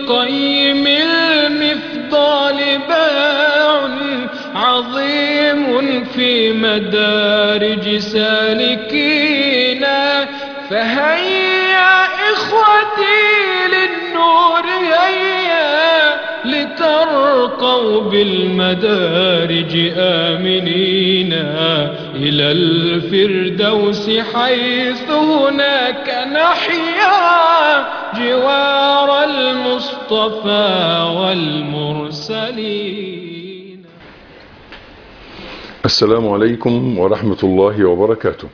القيم المفضال باع عظيم في مدارج سالكينا فهيا إخوتي للنور هيا لترقوا بالمدارج آمنين إلى الفردوس حيث هناك نحيا جوار المصطفى والمرسلين السلام عليكم ورحمة الله وبركاته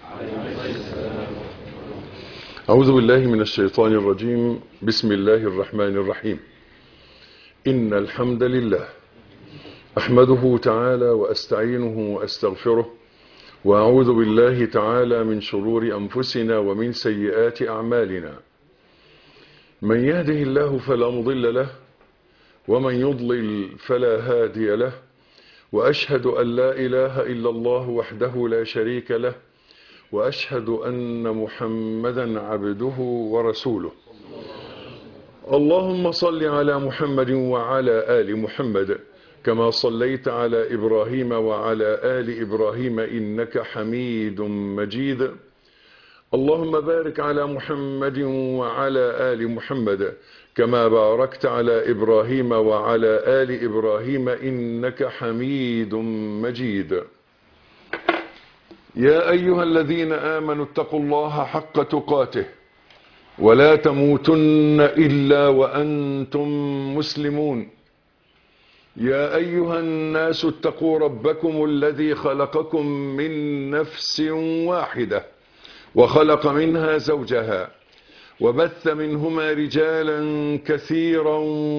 أعوذ بالله من الشيطان الرجيم بسم الله الرحمن الرحيم إن الحمد لله أحمده تعالى وأستعينه وأستغفره وأعوذ بالله تعالى من شرور أنفسنا ومن سيئات أعمالنا من يهده الله فلا مضل له ومن يضلل فلا هادي له وأشهد أن لا إله إلا الله وحده لا شريك له وأشهد أن محمدا عبده ورسوله اللهم صل على محمد وعلى آل محمد كما صليت على إبراهيم وعلى آل إبراهيم إنك حميد مجيد اللهم بارك على محمد وعلى آل محمد كما باركت على إبراهيم وعلى آل إبراهيم إنك حميد مجيد يا أيها الذين آمنوا اتقوا الله حق تقاته ولا تموتن إلا وأنتم مسلمون يا أيها الناس اتقوا ربكم الذي خلقكم من نفس واحدة وخلق منها زوجها وبث منهما رجالا كثيرا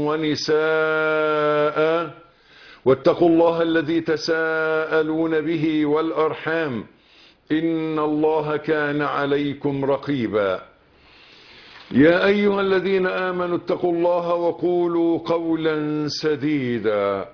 ونساء واتقوا الله الذي تساءلون به والأرحام إن الله كان عليكم رقيبا يا أيها الذين آمنوا اتقوا الله وقولوا قولا سديدا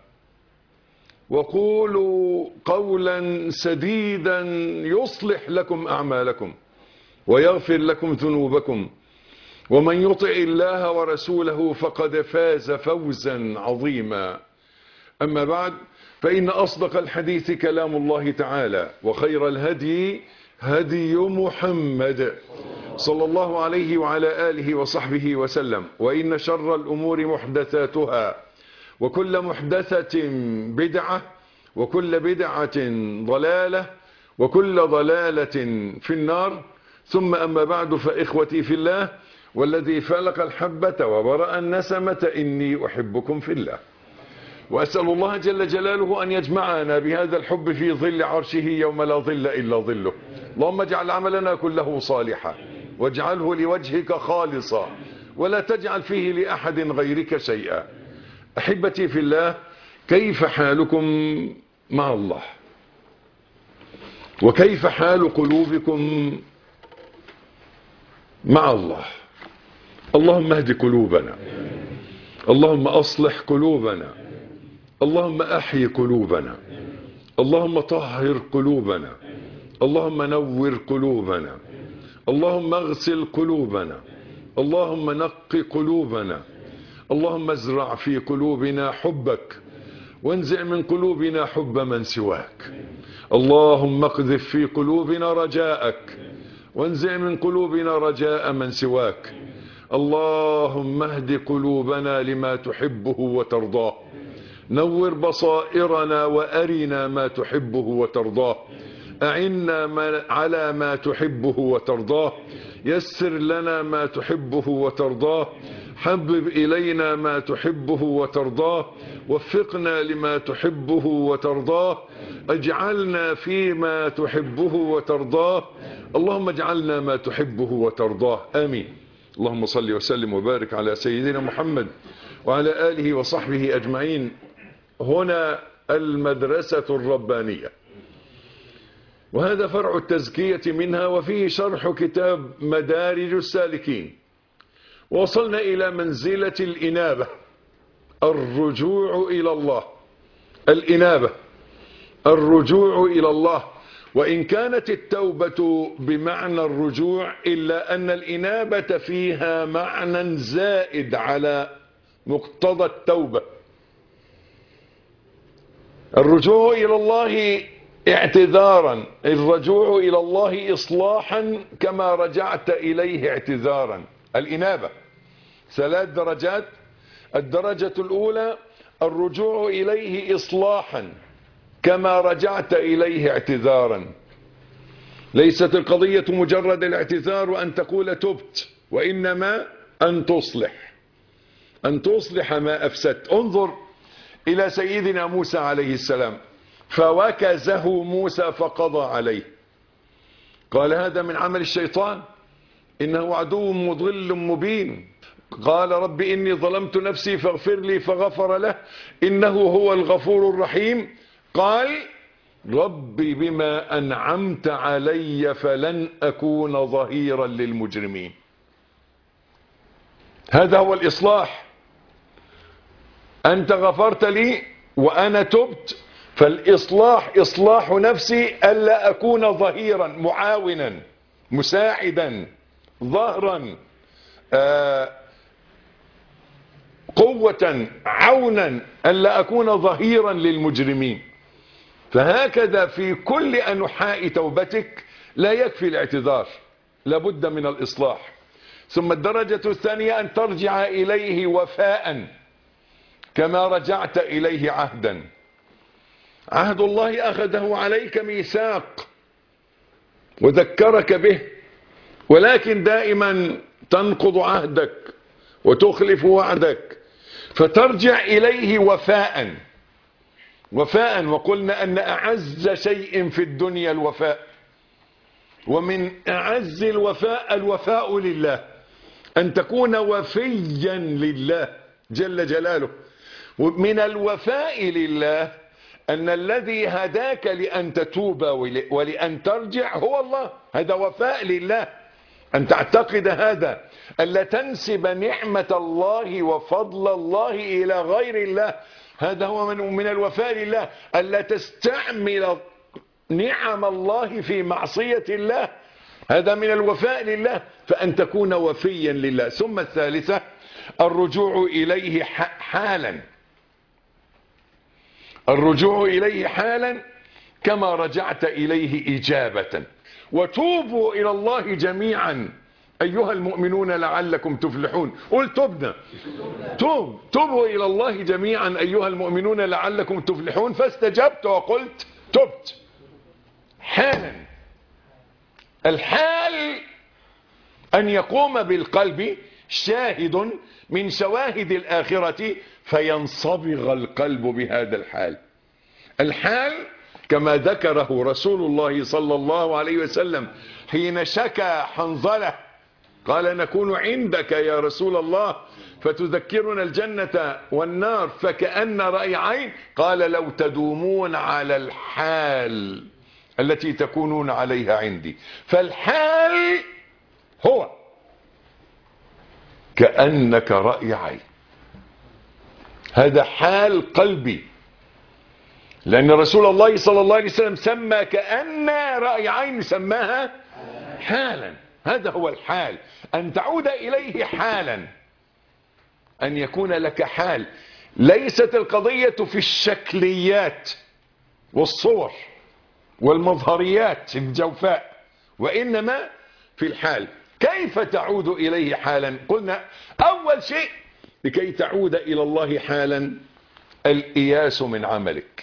وقولوا قولا سديدا يصلح لكم أعمالكم ويغفر لكم ذنوبكم ومن يطع الله ورسوله فقد فاز فوزا عظيما أما بعد فإن أصدق الحديث كلام الله تعالى وخير الهدي هدي محمد صلى الله عليه وعلى آله وصحبه وسلم وإن شر الأمور محدثاتها وكل محدثة بدعة وكل بدعة ضلالة وكل ضلالة في النار ثم أما بعد فإخوتي في الله والذي فلق الحبة وبرأ النسمة إني أحبكم في الله وأسأل الله جل جلاله أن يجمعنا بهذا الحب في ظل عرشه يوم لا ظل إلا ظله اللهم اجعل عملنا كله صالحا واجعله لوجهك خالصا ولا تجعل فيه لأحد غيرك شيئا أحبتي في الله كيف حالكم مع الله وكيف حال قلوبكم مع الله اللهم اهد قلوبنا اللهم أصلح قلوبنا اللهم أحي قلوبنا اللهم طهر قلوبنا اللهم نور قلوبنا اللهم اغسل قلوبنا اللهم نق قلوبنا اللهم ازرع في قلوبنا حبك وانزع من قلوبنا حب من سواك اللهم اقذف في قلوبنا رجاءك وانزع من قلوبنا رجاء من سواك اللهم اهد قلوبنا لما تحبه وترضاه نور بصائرنا وأرنا ما تحبه وترضاه أعنا ما على ما تحبه وترضاه يسر لنا ما تحبه وترضاه حبب إلينا ما تحبه وترضاه وفقنا لما تحبه وترضاه اجعلنا فيما تحبه وترضاه اللهم اجعلنا ما تحبه وترضاه آمين اللهم صل وسلم وبارك على سيدنا محمد وعلى آله وصحبه أجمعين هنا المدرسة الربانية وهذا فرع التزكية منها وفيه شرح كتاب مدارج السالكين وصلنا إلى منزلة الإنابة الرجوع إلى الله الإنابة الرجوع إلى الله وإن كانت التوبة بمعنى الرجوع إلا أن الإنابة فيها معنى زائد على مقتضى التوبة الرجوع إلى الله اعتذارا الرجوع إلى الله إصلاحا كما رجعت إليه اعتذارا الإنابة ثلاث درجات الدرجة الأولى الرجوع إليه إصلاحا كما رجعت إليه اعتذارا ليست القضية مجرد الاعتذار وأن تقول تبت وإنما أن تصلح أن تصلح ما أفسدت انظر إلى سيدنا موسى عليه السلام فوكزه موسى فقضى عليه قال هذا من عمل الشيطان إنه عدو مضل مبين قال رب إني ظلمت نفسي فاغفر لي فغفر له إنه هو الغفور الرحيم قال رب بما أنعمت علي فلن أكون ظهيرا للمجرمين هذا هو الإصلاح أنت غفرت لي وأنا تبت فالإصلاح إصلاح نفسي ألا أكون ظهيرا معاونا مساعدا ظهرا آه قوة عونا ألا أكون ظهيرا للمجرمين فهكذا في كل أنحاء توبتك لا يكفي الاعتذار لابد من الإصلاح ثم الدرجة الثانية أن ترجع إليه وفاء كما رجعت إليه عهدا عهد الله أخذه عليك ميثاق وذكرك به ولكن دائما تنقض عهدك وتخلف وعدك فترجع إليه وفاء وفاء وقلنا أن أعز شيء في الدنيا الوفاء ومن أعز الوفاء الوفاء لله أن تكون وفيا لله جل جلاله من الوفاء لله أن الذي هداك لأن تتوب ولأن ترجع هو الله هذا وفاء لله أن تعتقد هذا ألا تنسب نعمة الله وفضل الله إلى غير الله هذا هو من, من الوفاء لله ألا تستعمل نعم الله في معصية الله هذا من الوفاء لله فأن تكون وفيا لله ثم الثالثة الرجوع إليه حالا الرجوع إليه حالا كما رجعت إليه إجابة وتوبوا إلى الله جميعا أيها المؤمنون لعلكم تفلحون قل تبنا توب توبوا إلى الله جميعا أيها المؤمنون لعلكم تفلحون فاستجبت وقلت تبت حالا الحال أن يقوم بالقلب شاهد من شواهد الآخرة فينصبغ القلب بهذا الحال الحال كما ذكره رسول الله صلى الله عليه وسلم حين شكى حنظلة قال نكون عندك يا رسول الله فتذكرنا الجنة والنار فكأن رأي عين قال لو تدومون على الحال التي تكونون عليها عندي فالحال هو كأنك رأي عين هذا حال قلبي لأن رسول الله صلى الله عليه وسلم سمى كأن رأي عين سماها حالا هذا هو الحال أن تعود إليه حالا أن يكون لك حال ليست القضية في الشكليات والصور والمظهريات الجوفاء وإنما في الحال كيف تعود إليه حالا قلنا أول شيء لكي تعود إلى الله حالا الإياس من عملك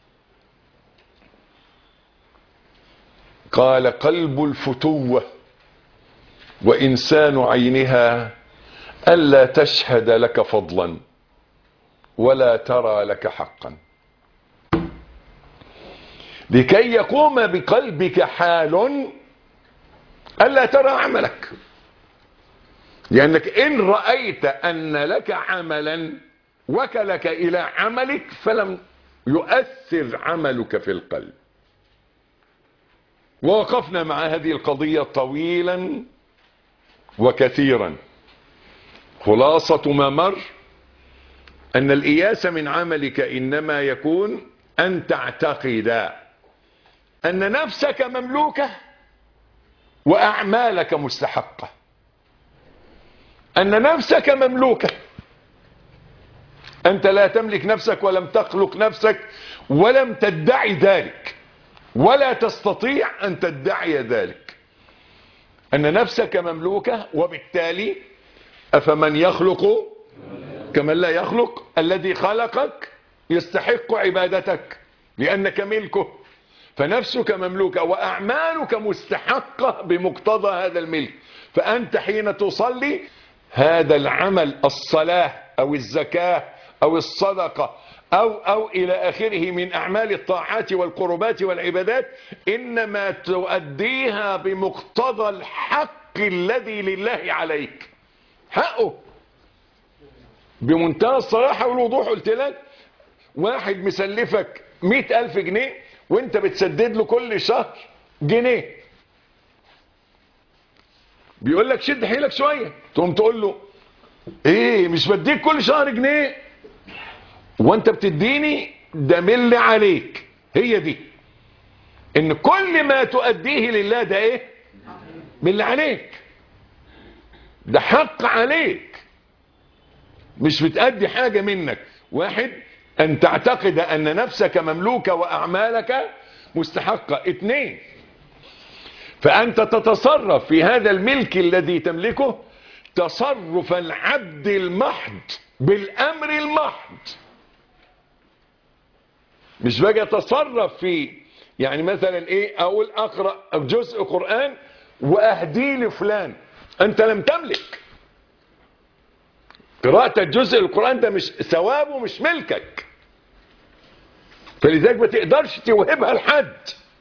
قال قلب الفتوة وإنسان عينها ألا تشهد لك فضلا ولا ترى لك حقا لكي يقوم بقلبك حال ألا ترى عملك لأنك إن رأيت أن لك عملا وكلك إلى عملك فلم يؤثر عملك في القلب ووقفنا مع هذه القضية طويلا وكثيرا خلاصة ما مر أن الإياس من عملك إنما يكون أن تعتقد أن نفسك مملوكة وأعمالك مستحقة أن نفسك مملوكة أنت لا تملك نفسك ولم تخلق نفسك ولم تدعي ذلك ولا تستطيع أن تدعي ذلك أن نفسك مملوكة وبالتالي أفمن يخلق كمن لا يخلق الذي خلقك يستحق عبادتك لأنك ملكه فنفسك مملوكة وأعمالك مستحقة بمقتضى هذا الملك فأنت حين تصلي هذا العمل الصلاة أو الزكاة أو الصدقة أو, أو إلى آخره من أعمال الطاعات والقربات والعبادات إنما تؤديها بمقتضى الحق الذي لله عليك حقه بمنتهى الصراحة والوضوح قلت لك واحد مسلفك مئة ألف جنيه وانت بتسدد له كل شهر جنيه بيقول لك شد حيلك شوية تقوم تقول له ايه مش بديك كل شهر جنيه وانت بتديني ده مل عليك هي دي ان كل ما تؤديه لله ده ايه مل عليك ده حق عليك مش بتأدي حاجة منك واحد ان تعتقد ان نفسك مملوكة واعمالك مستحقة اتنين فانت تتصرف في هذا الملك الذي تملكه تصرف العبد المحض بالامر المحض مش باجي اتصرف في يعني مثلا ايه اقول اقرا جزء قران واهديه لفلان انت لم تملك قراءة الجزء القرآن ده مش ثوابه مش ملكك فلذلك ما تقدرش توهبها لحد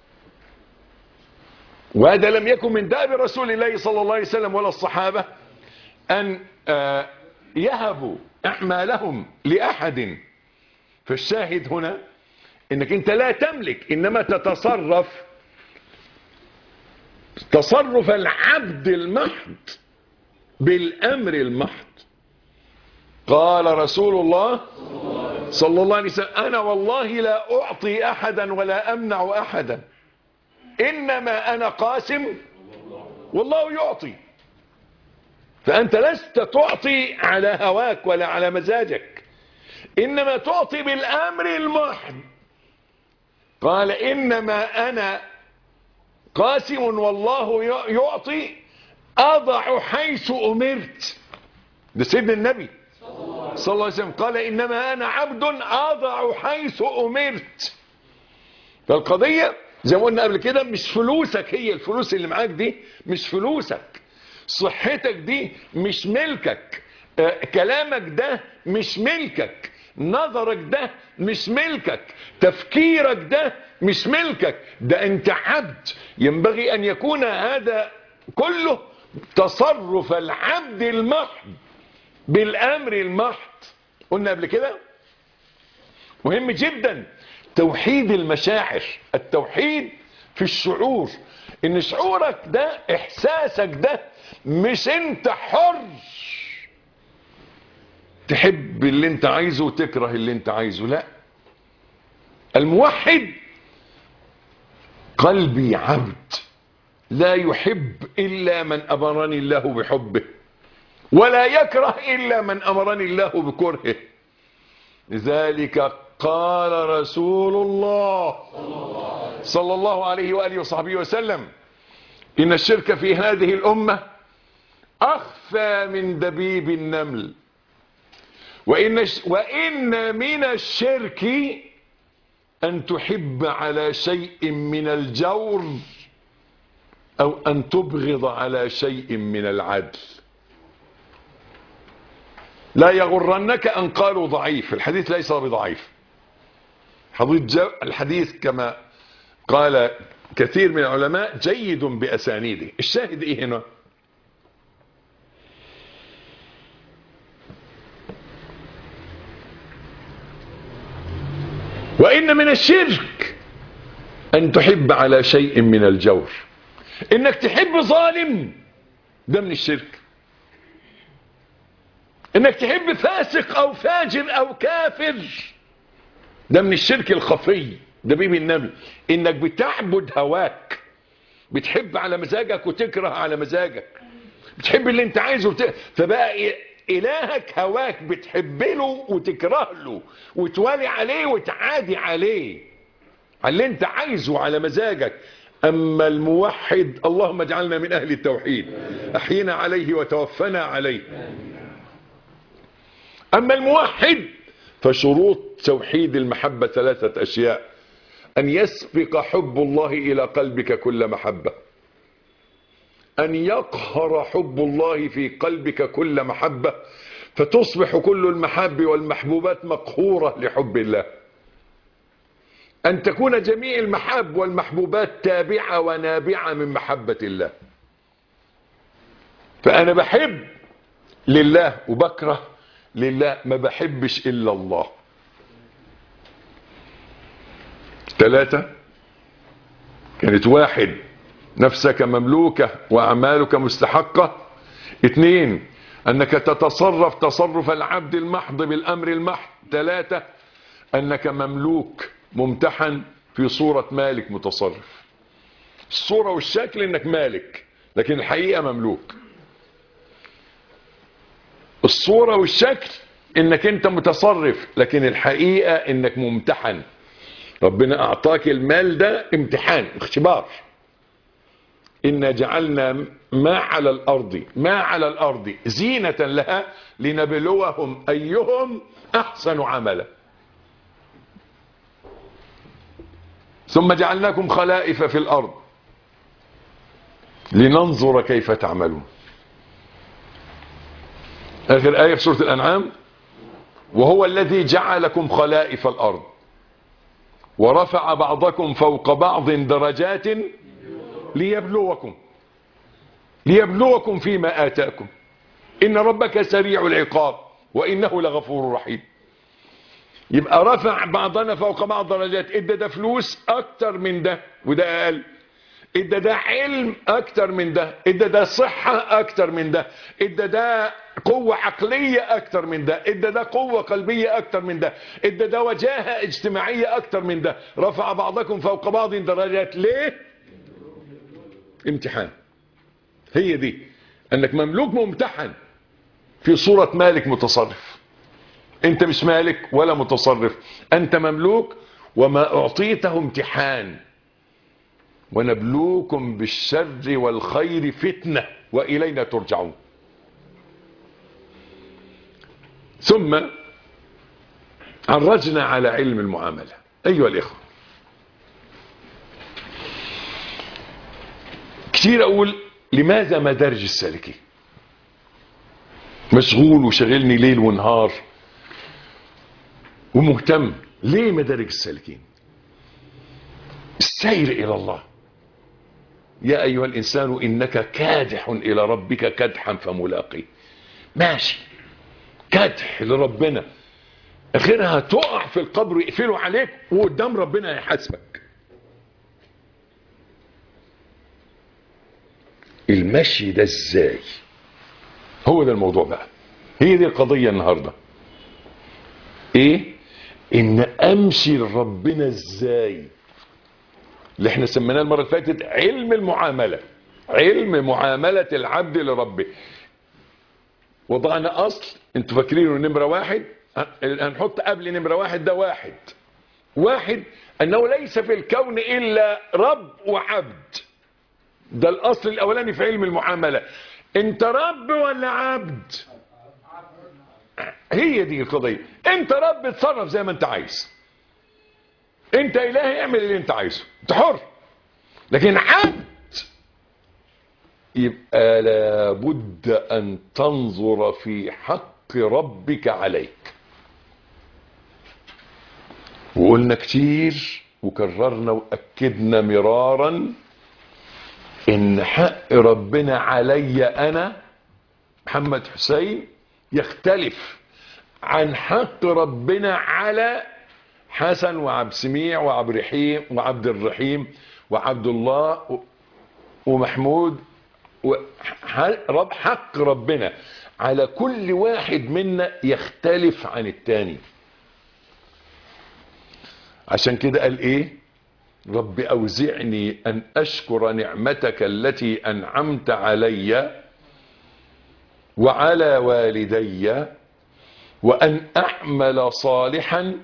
وهذا لم يكن من داب رسول الله صلى الله عليه وسلم ولا الصحابة أن آه يهبوا أعمالهم لأحد فالشاهد هنا انك انت لا تملك انما تتصرف تصرف العبد المحض بالامر المحض قال رسول الله صلى الله عليه وسلم انا والله لا اعطي احدا ولا امنع احدا انما انا قاسم والله يعطي فانت لست تعطي على هواك ولا على مزاجك انما تعطي بالامر المحض قال انما انا قاسم والله يعطي اضع حيث امرت ده سيدنا النبي صلى الله عليه وسلم قال انما انا عبد اضع حيث امرت فالقضية زي ما قلنا قبل كده مش فلوسك هي الفلوس اللي معاك دي مش فلوسك صحتك دي مش ملكك آه كلامك ده مش ملكك نظرك ده مش ملكك تفكيرك ده مش ملكك ده انت عبد ينبغي ان يكون هذا كله تصرف العبد المحض بالامر المحض قلنا قبل كده مهم جدا توحيد المشاعر التوحيد في الشعور ان شعورك ده احساسك ده مش انت حر تحب اللي انت عايزه وتكره اللي انت عايزه لا الموحد قلبي عبد لا يحب الا من امرني الله بحبه ولا يكره الا من امرني الله بكرهه لذلك قال رسول الله صلى الله عليه واله وصحبه وسلم ان الشرك في هذه الامه اخفى من دبيب النمل وإن, وإن من الشرك أن تحب على شيء من الجور أو أن تبغض على شيء من العدل لا يغرنك أن قالوا ضعيف الحديث ليس بضعيف الحديث كما قال كثير من العلماء جيد بأسانيده الشاهد إيه هنا وإن من الشرك أن تحب على شيء من الجور إنك تحب ظالم ده من الشرك إنك تحب فاسق أو فاجر أو كافر ده من الشرك الخفي ده بيبي النبي إنك بتعبد هواك بتحب على مزاجك وتكره على مزاجك بتحب اللي انت عايزه وت... فبقى الهك هواك بتحب له وتكره له وتوالي عليه وتعادي عليه على اللي انت عايزه على مزاجك اما الموحد اللهم اجعلنا من اهل التوحيد احينا عليه وتوفنا عليه اما الموحد فشروط توحيد المحبة ثلاثة اشياء ان يسبق حب الله الى قلبك كل محبة ان يقهر حب الله في قلبك كل محبة فتصبح كل المحاب والمحبوبات مقهورة لحب الله أن تكون جميع المحاب والمحبوبات تابعة ونابعة من محبة الله فأنا بحب لله وبكره لله ما بحبش إلا الله ثلاثة كانت واحد نفسك مملوكة وأعمالك مستحقة اثنين أنك تتصرف تصرف العبد المحض بالأمر المحض ثلاثة أنك مملوك ممتحن في صورة مالك متصرف الصورة والشكل انك مالك لكن الحقيقة مملوك الصورة والشكل انك انت متصرف لكن الحقيقة انك ممتحن ربنا اعطاك المال ده امتحان اختبار إنا جعلنا ما على الأرض ما على الأرض زينة لها لنبلوهم أيهم أحسن عملا ثم جعلناكم خلائف في الأرض لننظر كيف تعملون آخر آية في سورة الأنعام وهو الذي جعلكم خلائف الأرض ورفع بعضكم فوق بعض درجات ليبلوكم ليبلوكم فيما آتاكم إن ربك سريع العقاب وإنه لغفور رحيم يبقى رفع بعضنا فوق بعض درجات ادى ده فلوس اكتر من ده وده اقل ادى ده علم اكتر من ده ادى ده صحة اكتر من ده ادى ده قوة عقلية اكتر من ده ادى ده قوة قلبية اكتر من ده ادى ده وجاهة اجتماعية اكتر من ده رفع بعضكم فوق بعض درجات ليه امتحان هي دي انك مملوك ممتحن في صورة مالك متصرف انت مش مالك ولا متصرف انت مملوك وما اعطيته امتحان ونبلوكم بالشر والخير فتنة والينا ترجعون ثم عرجنا على علم المعاملة ايها الاخوة كتير اقول لماذا مدارج السالكين مشغول وشغلني ليل ونهار ومهتم ليه مدارج السالكين السير الى الله يا ايها الانسان انك كادح الى ربك كدحا فملاقيه ماشي كادح لربنا اخرها تقع في القبر يقفلوا عليك وقدام ربنا يحاسبك المشي ده ازاي هو ده الموضوع بقى هي دي القضية النهاردة ايه ان امشي لربنا ازاي اللي احنا سميناه المرة اللي فاتت علم المعاملة علم معاملة العبد لربه وضعنا اصل انتوا فاكرينه نمرة واحد هنحط قبل نمرة واحد ده واحد واحد انه ليس في الكون الا رب وعبد ده الاصل الاولاني في علم المعاملة انت رب ولا عبد هي دي القضية انت رب اتصرف زي ما انت عايز انت الهي اعمل اللي انت عايزه انت حر لكن عبد يبقى لابد ان تنظر في حق ربك عليك وقلنا كتير وكررنا واكدنا مرارا ان حق ربنا علي انا محمد حسين يختلف عن حق ربنا على حسن وعبد سميع وعبد الرحيم وعبد الرحيم وعبد الله ومحمود رب حق ربنا على كل واحد منا يختلف عن التاني عشان كده قال ايه رب اوزعني ان اشكر نعمتك التي انعمت علي وعلى والدي وأن أعمل صالحا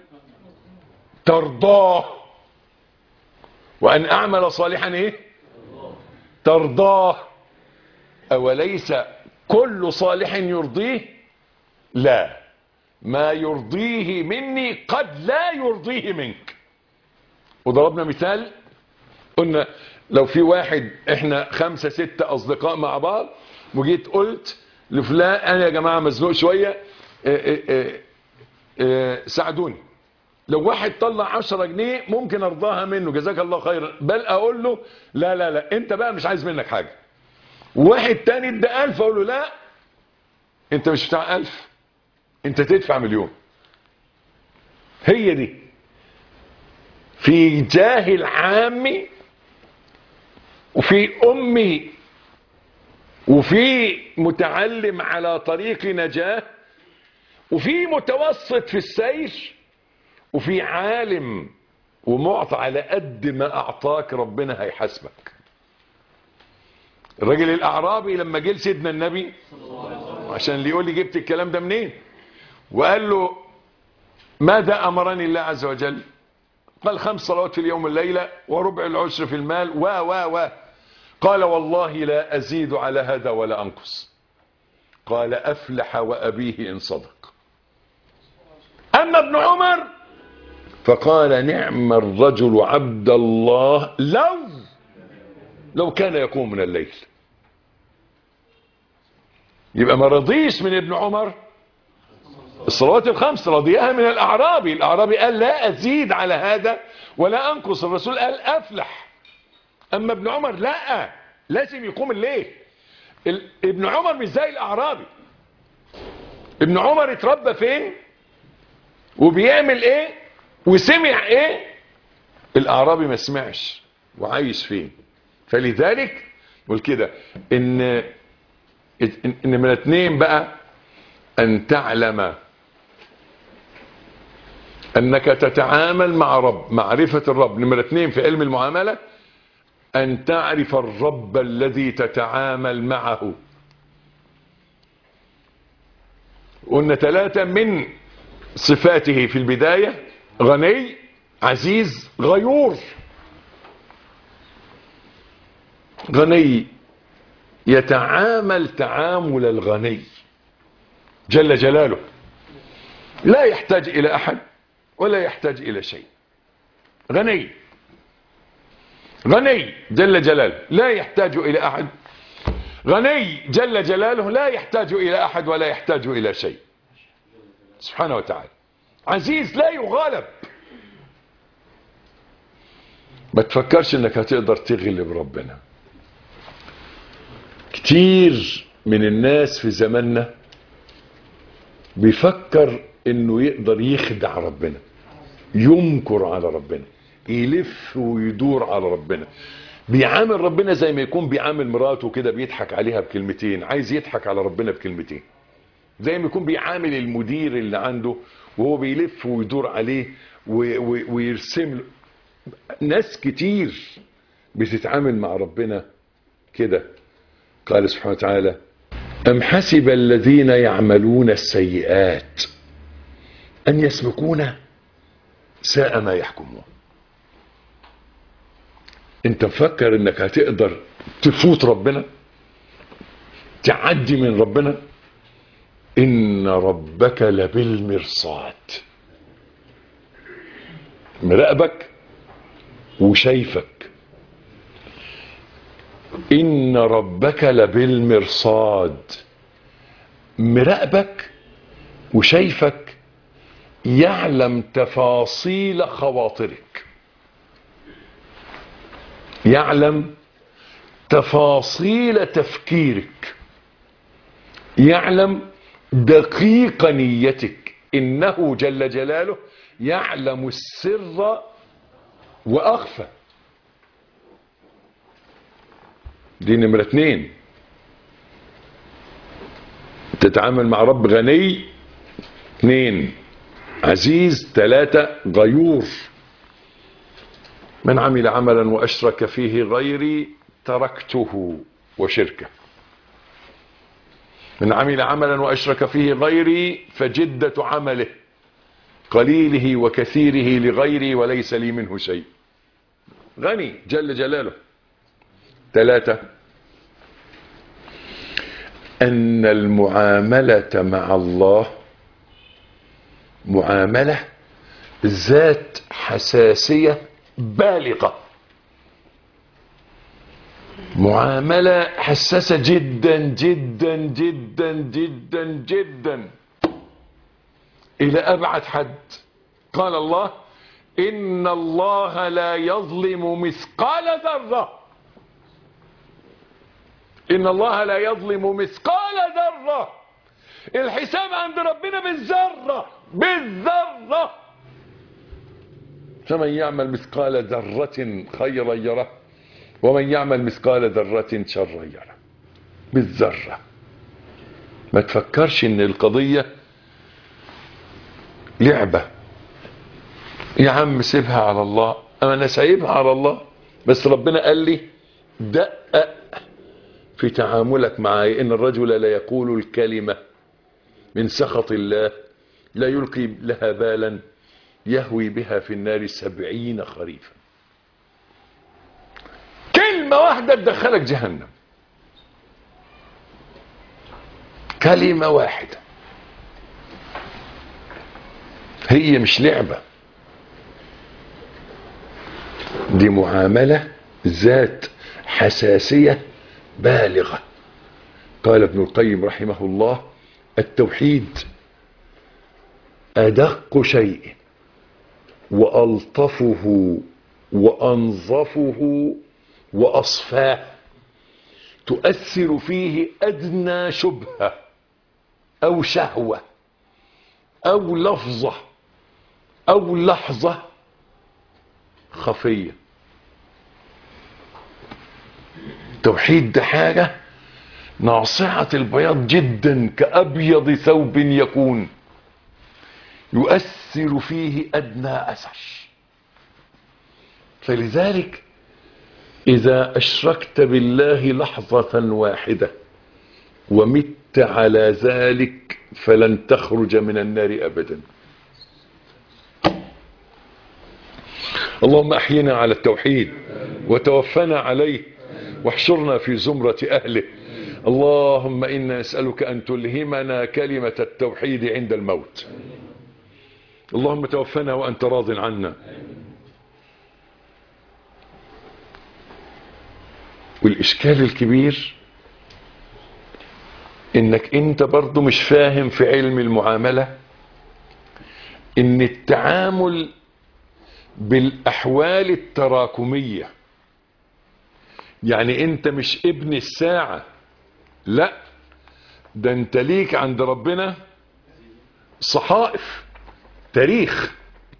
ترضاه وأن أعمل صالحا إيه ترضاه أوليس كل صالح يرضيه لا ما يرضيه مني قد لا يرضيه منك وضربنا مثال قلنا لو في واحد احنا خمسة ستة اصدقاء مع بعض وجيت قلت لفلان انا يا جماعة مزنوق شوية اه اه اه اه ساعدوني لو واحد طلع عشرة جنيه ممكن ارضاها منه جزاك الله خيرا بل اقول له لا لا لا انت بقى مش عايز منك حاجة واحد تاني ادى الف اقول له لا انت مش بتاع الف انت تدفع مليون هي دي في جاهل عامي وفي امي وفي متعلم على طريق نجاة وفي متوسط في السير وفي عالم ومعطى على قد ما اعطاك ربنا هيحاسبك الراجل الاعرابي لما جه لسيدنا النبي عشان اللي يقول لي جبت الكلام ده منين وقال له ماذا امرني الله عز وجل قال خمس صلوات في اليوم والليلة وربع العشر في المال و و و قال والله لا أزيد على هذا ولا أنقص قال أفلح وأبيه إن صدق أما ابن عمر فقال نعم الرجل عبد الله لو لو كان يقوم من الليل يبقى ما رضيش من ابن عمر الصلوات الخمس رضيها من الأعرابي الأعرابي قال لا أزيد على هذا ولا أنقص الرسول قال أفلح أما ابن عمر لا لازم يقوم الليل ال- ابن عمر مش زي الأعرابي ابن عمر اتربى فين وبيعمل ايه وسمع ايه الأعرابي ما سمعش وعايش فين فلذلك قول كده ان ان إن من اتنين بقى ان تعلم انك تتعامل مع رب معرفة الرب نمرة اتنين في علم المعاملة ان تعرف الرب الذي تتعامل معه قلنا ثلاثة من صفاته في البداية غني عزيز غيور غني يتعامل تعامل الغني جل جلاله لا يحتاج إلى أحد ولا يحتاج إلى شيء غني غني جل جلاله لا يحتاج إلى أحد غني جل جلاله لا يحتاج إلى أحد ولا يحتاج إلى شيء سبحانه وتعالى عزيز لا يغالب ما تفكرش انك هتقدر تغلب ربنا كتير من الناس في زماننا بيفكر انه يقدر يخدع ربنا يمكر على ربنا يلف ويدور على ربنا بيعامل ربنا زي ما يكون بيعامل مراته كده بيضحك عليها بكلمتين عايز يضحك على ربنا بكلمتين زي ما يكون بيعامل المدير اللي عنده وهو بيلف ويدور عليه و- و- ويرسم له ناس كتير بتتعامل مع ربنا كده قال سبحانه وتعالى أم حسب الذين يعملون السيئات أن يسبقونا ساء ما يحكمون انت مفكر انك هتقدر تفوت ربنا تعدي من ربنا ان ربك لبالمرصاد مراقبك وشايفك ان ربك لبالمرصاد مراقبك وشايفك يعلم تفاصيل خواطرك يعلم تفاصيل تفكيرك يعلم دقيق نيتك انه جل جلاله يعلم السر واخفى دي نمرة اتنين تتعامل مع رب غني اتنين عزيز تلاتة غيور من عمل عملا واشرك فيه غيري تركته وشركه من عمل عملا وأشرك فيه غيري فجدة عمله قليله وكثيره لغيري وليس لي منه شيء غني جل جلاله ثلاثة أن المعاملة مع الله معاملة ذات حساسية بالغة معاملة حساسة جدا جدا جدا جدا جدا إلى أبعد حد قال الله إن الله لا يظلم مثقال ذرة إن الله لا يظلم مثقال ذرة الحساب عند ربنا بالذرة بالذرة فمن يعمل مثقال ذرة خيرا يره ومن يعمل مثقال ذرة شرا يره بالذرة ما تفكرش ان القضية لعبة يا عم سيبها على الله اما انا سايبها على الله بس ربنا قال لي دقق في تعاملك معي ان الرجل لا يقول الكلمة من سخط الله لا يلقي لها بالا يهوي بها في النار سبعين خريفا كلمة واحدة تدخلك جهنم كلمة واحدة هي مش لعبة دي معاملة ذات حساسية بالغة قال ابن القيم رحمه الله التوحيد أدق شيء وألطفه وأنظفه وأصفاه تؤثر فيه أدنى شبهة أو شهوة أو لفظة أو لحظة خفية توحيد ده حاجة ناصعة البياض جدا كأبيض ثوب يكون يؤثر فيه أدنى أثر فلذلك إذا أشركت بالله لحظة واحدة ومت على ذلك فلن تخرج من النار أبدا اللهم أحينا على التوحيد وتوفنا عليه واحشرنا في زمرة أهله اللهم إنا نسألك أن تلهمنا كلمة التوحيد عند الموت اللهم توفنا وأنت راض عنا والإشكال الكبير إنك أنت برضو مش فاهم في علم المعاملة إن التعامل بالأحوال التراكمية يعني أنت مش ابن الساعة لا ده أنت ليك عند ربنا صحائف تاريخ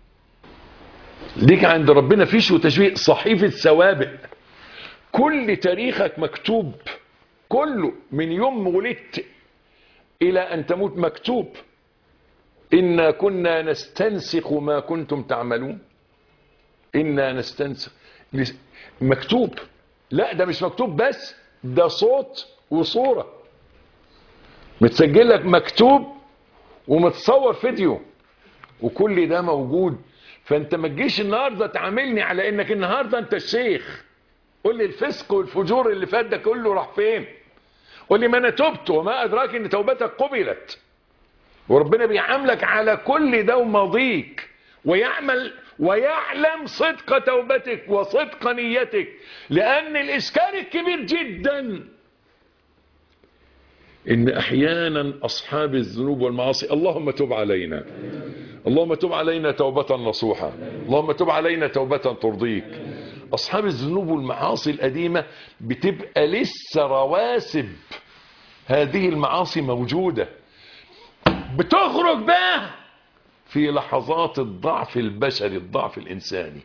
ليك عند ربنا فيش وتشبيه صحيفة سوابق كل تاريخك مكتوب كله من يوم ولدت إلى أن تموت مكتوب إنا كنا نستنسخ ما كنتم تعملون إنا نستنسخ مكتوب لا ده مش مكتوب بس ده صوت وصورة متسجل لك مكتوب ومتصور فيديو وكل ده موجود فانت ما تجيش النهارده تعاملني على انك النهارده انت الشيخ قول لي الفسق والفجور اللي فات ده كله راح فين قول لي ما انا تبت وما ادراك ان توبتك قبلت وربنا بيعاملك على كل ده وماضيك ويعمل ويعلم صدق توبتك وصدق نيتك لان الاشكال الكبير جدا ان احيانا اصحاب الذنوب والمعاصي اللهم تب علينا اللهم تب علينا توبة نصوحة اللهم تب علينا توبة ترضيك أصحاب الذنوب والمعاصي القديمة بتبقى لسه رواسب هذه المعاصي موجودة بتخرج بقى في لحظات الضعف البشري الضعف الإنساني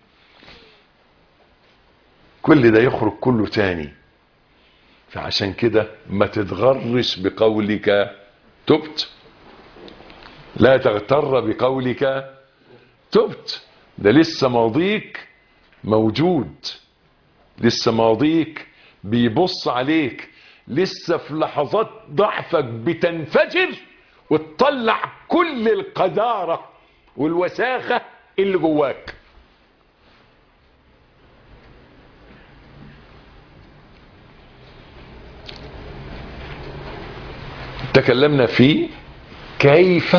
كل ده يخرج كله تاني فعشان كده ما تتغرش بقولك تبت لا تغتر بقولك تبت ده لسه ماضيك موجود لسه ماضيك بيبص عليك لسه في لحظات ضعفك بتنفجر وتطلع كل القذارة والوساخة اللي جواك تكلمنا في كيف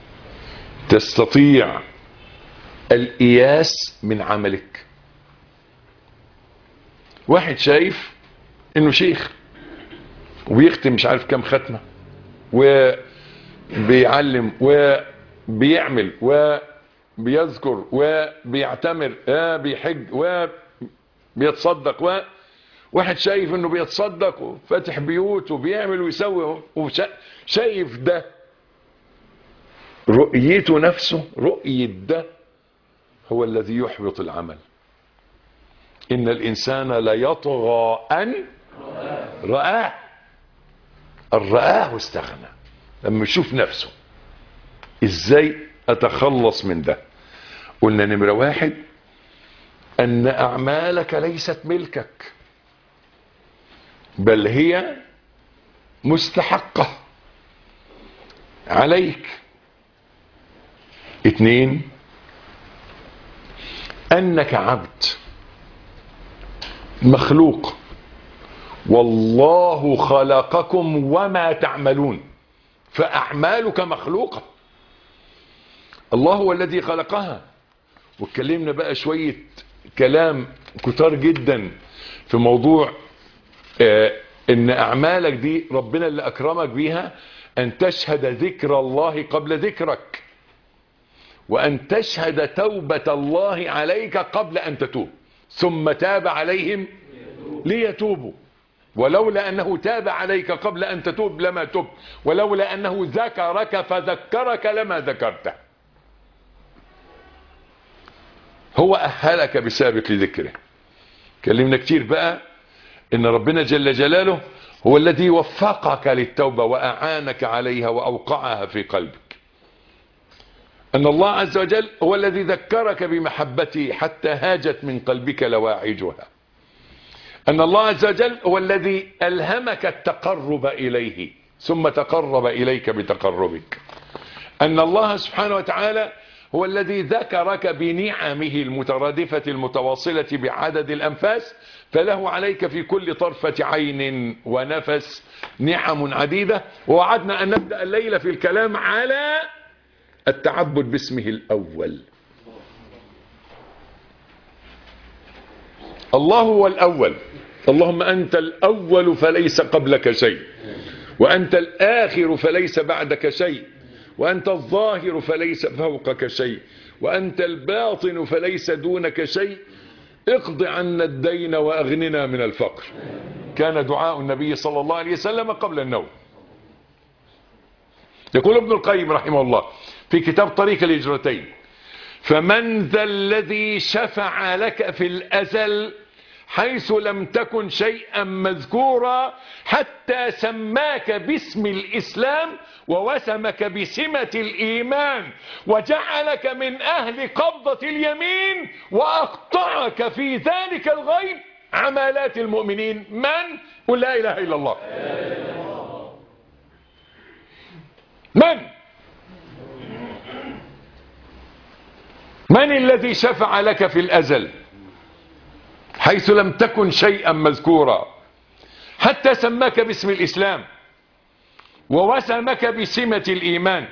تستطيع الإياس من عملك واحد شايف انه شيخ وبيختم مش عارف كام ختمة وبيعلم وبيعمل وبيذكر وبيعتمر وبيحج وبيتصدق و واحد شايف انه بيتصدق وفاتح بيوت وبيعمل ويسوي وشايف ده رؤيته نفسه رؤية ده هو الذي يحبط العمل إن الإنسان ليطغى أن رآه الرآه واستغنى لما يشوف نفسه إزاي أتخلص من ده قلنا نمرة واحد أن أعمالك ليست ملكك بل هي مستحقة عليك اتنين انك عبد مخلوق والله خلقكم وما تعملون فاعمالك مخلوقة الله هو الذي خلقها واتكلمنا بقى شوية كلام كتار جدا في موضوع آه ان اعمالك دي ربنا اللي اكرمك بيها ان تشهد ذكر الله قبل ذكرك وأن تشهد توبة الله عليك قبل أن تتوب ثم تاب عليهم ليتوبوا ولولا أنه تاب عليك قبل أن تتوب لما تب ولولا أنه ذكرك فذكرك لما ذكرته هو أهلك بسابق ذكره كلمنا كتير بقى إن ربنا جل جلاله هو الذي وفقك للتوبة وأعانك عليها وأوقعها في قلبك أن الله عز وجل هو الذي ذكرك بمحبته حتى هاجت من قلبك لواعجها أن الله عز وجل هو الذي ألهمك التقرب إليه ثم تقرب إليك بتقربك أن الله سبحانه وتعالى هو الذي ذكرك بنعمه المترادفة المتواصلة بعدد الأنفاس فله عليك في كل طرفة عين ونفس نعم عديدة ووعدنا أن نبدأ الليلة في الكلام على التعبد باسمه الأول الله هو الأول اللهم أنت الأول فليس قبلك شيء وأنت الآخر فليس بعدك شيء وأنت الظاهر فليس فوقك شيء وأنت الباطن فليس دونك شيء اقض عنا الدين وأغننا من الفقر كان دعاء النبي صلى الله عليه وسلم قبل النوم يقول ابن القيم رحمه الله في كتاب طريق الهجرتين فمن ذا الذي شفع لك في الأزل حيث لم تكن شيئا مذكورا حتى سماك باسم الإسلام ووسمك بسمة الإيمان وجعلك من أهل قبضة اليمين وأقطعك في ذلك الغيب عمالات المؤمنين من؟ قل لا إله إلا الله من؟ من الذي شفع لك في الأزل حيث لم تكن شيئا مذكورا حتى سماك باسم الإسلام ووسمك بسمة الإيمان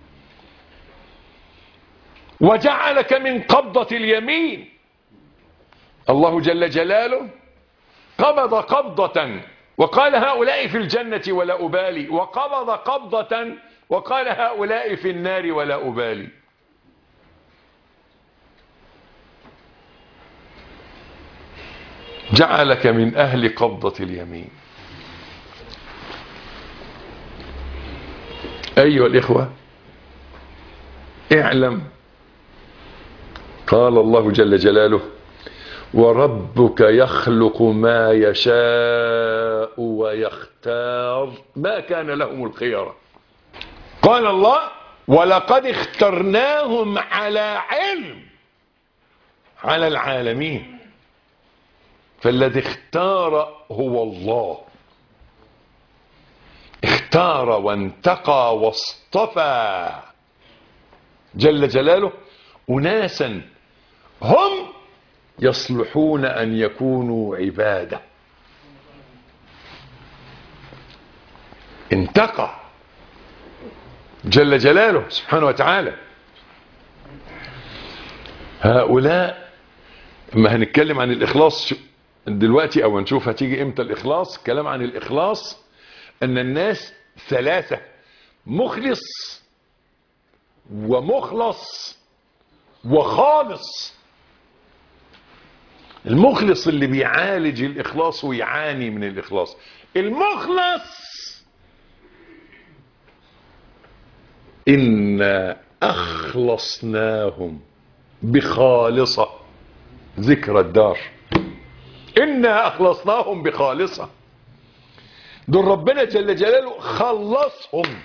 وجعلك من قبضة اليمين الله جل جلاله قبض قبضة وقال هؤلاء في الجنة ولا أبالي وقبض قبضة وقال هؤلاء في النار ولا أبالي جعلك من أهل قبضة اليمين أيها الإخوة اعلم قال الله جل جلاله وربك يخلق ما يشاء ويختار ما كان لهم الخيرة قال الله ولقد اخترناهم على علم على العالمين فالذي اختار هو الله اختار وانتقى واصطفى جل جلاله أناسا هم يصلحون أن يكونوا عبادة انتقى جل جلاله سبحانه وتعالى هؤلاء ما هنتكلم عن الإخلاص دلوقتي أو نشوف هتيجي إمتى الإخلاص كلام عن الإخلاص أن الناس ثلاثة مخلص ومخلص وخالص المخلص اللي بيعالج الإخلاص ويعاني من الإخلاص المخلص إنا أخلصناهم بخالصة ذكر الدار إنا أخلصناهم بخالصة دول ربنا جل جلاله خلصهم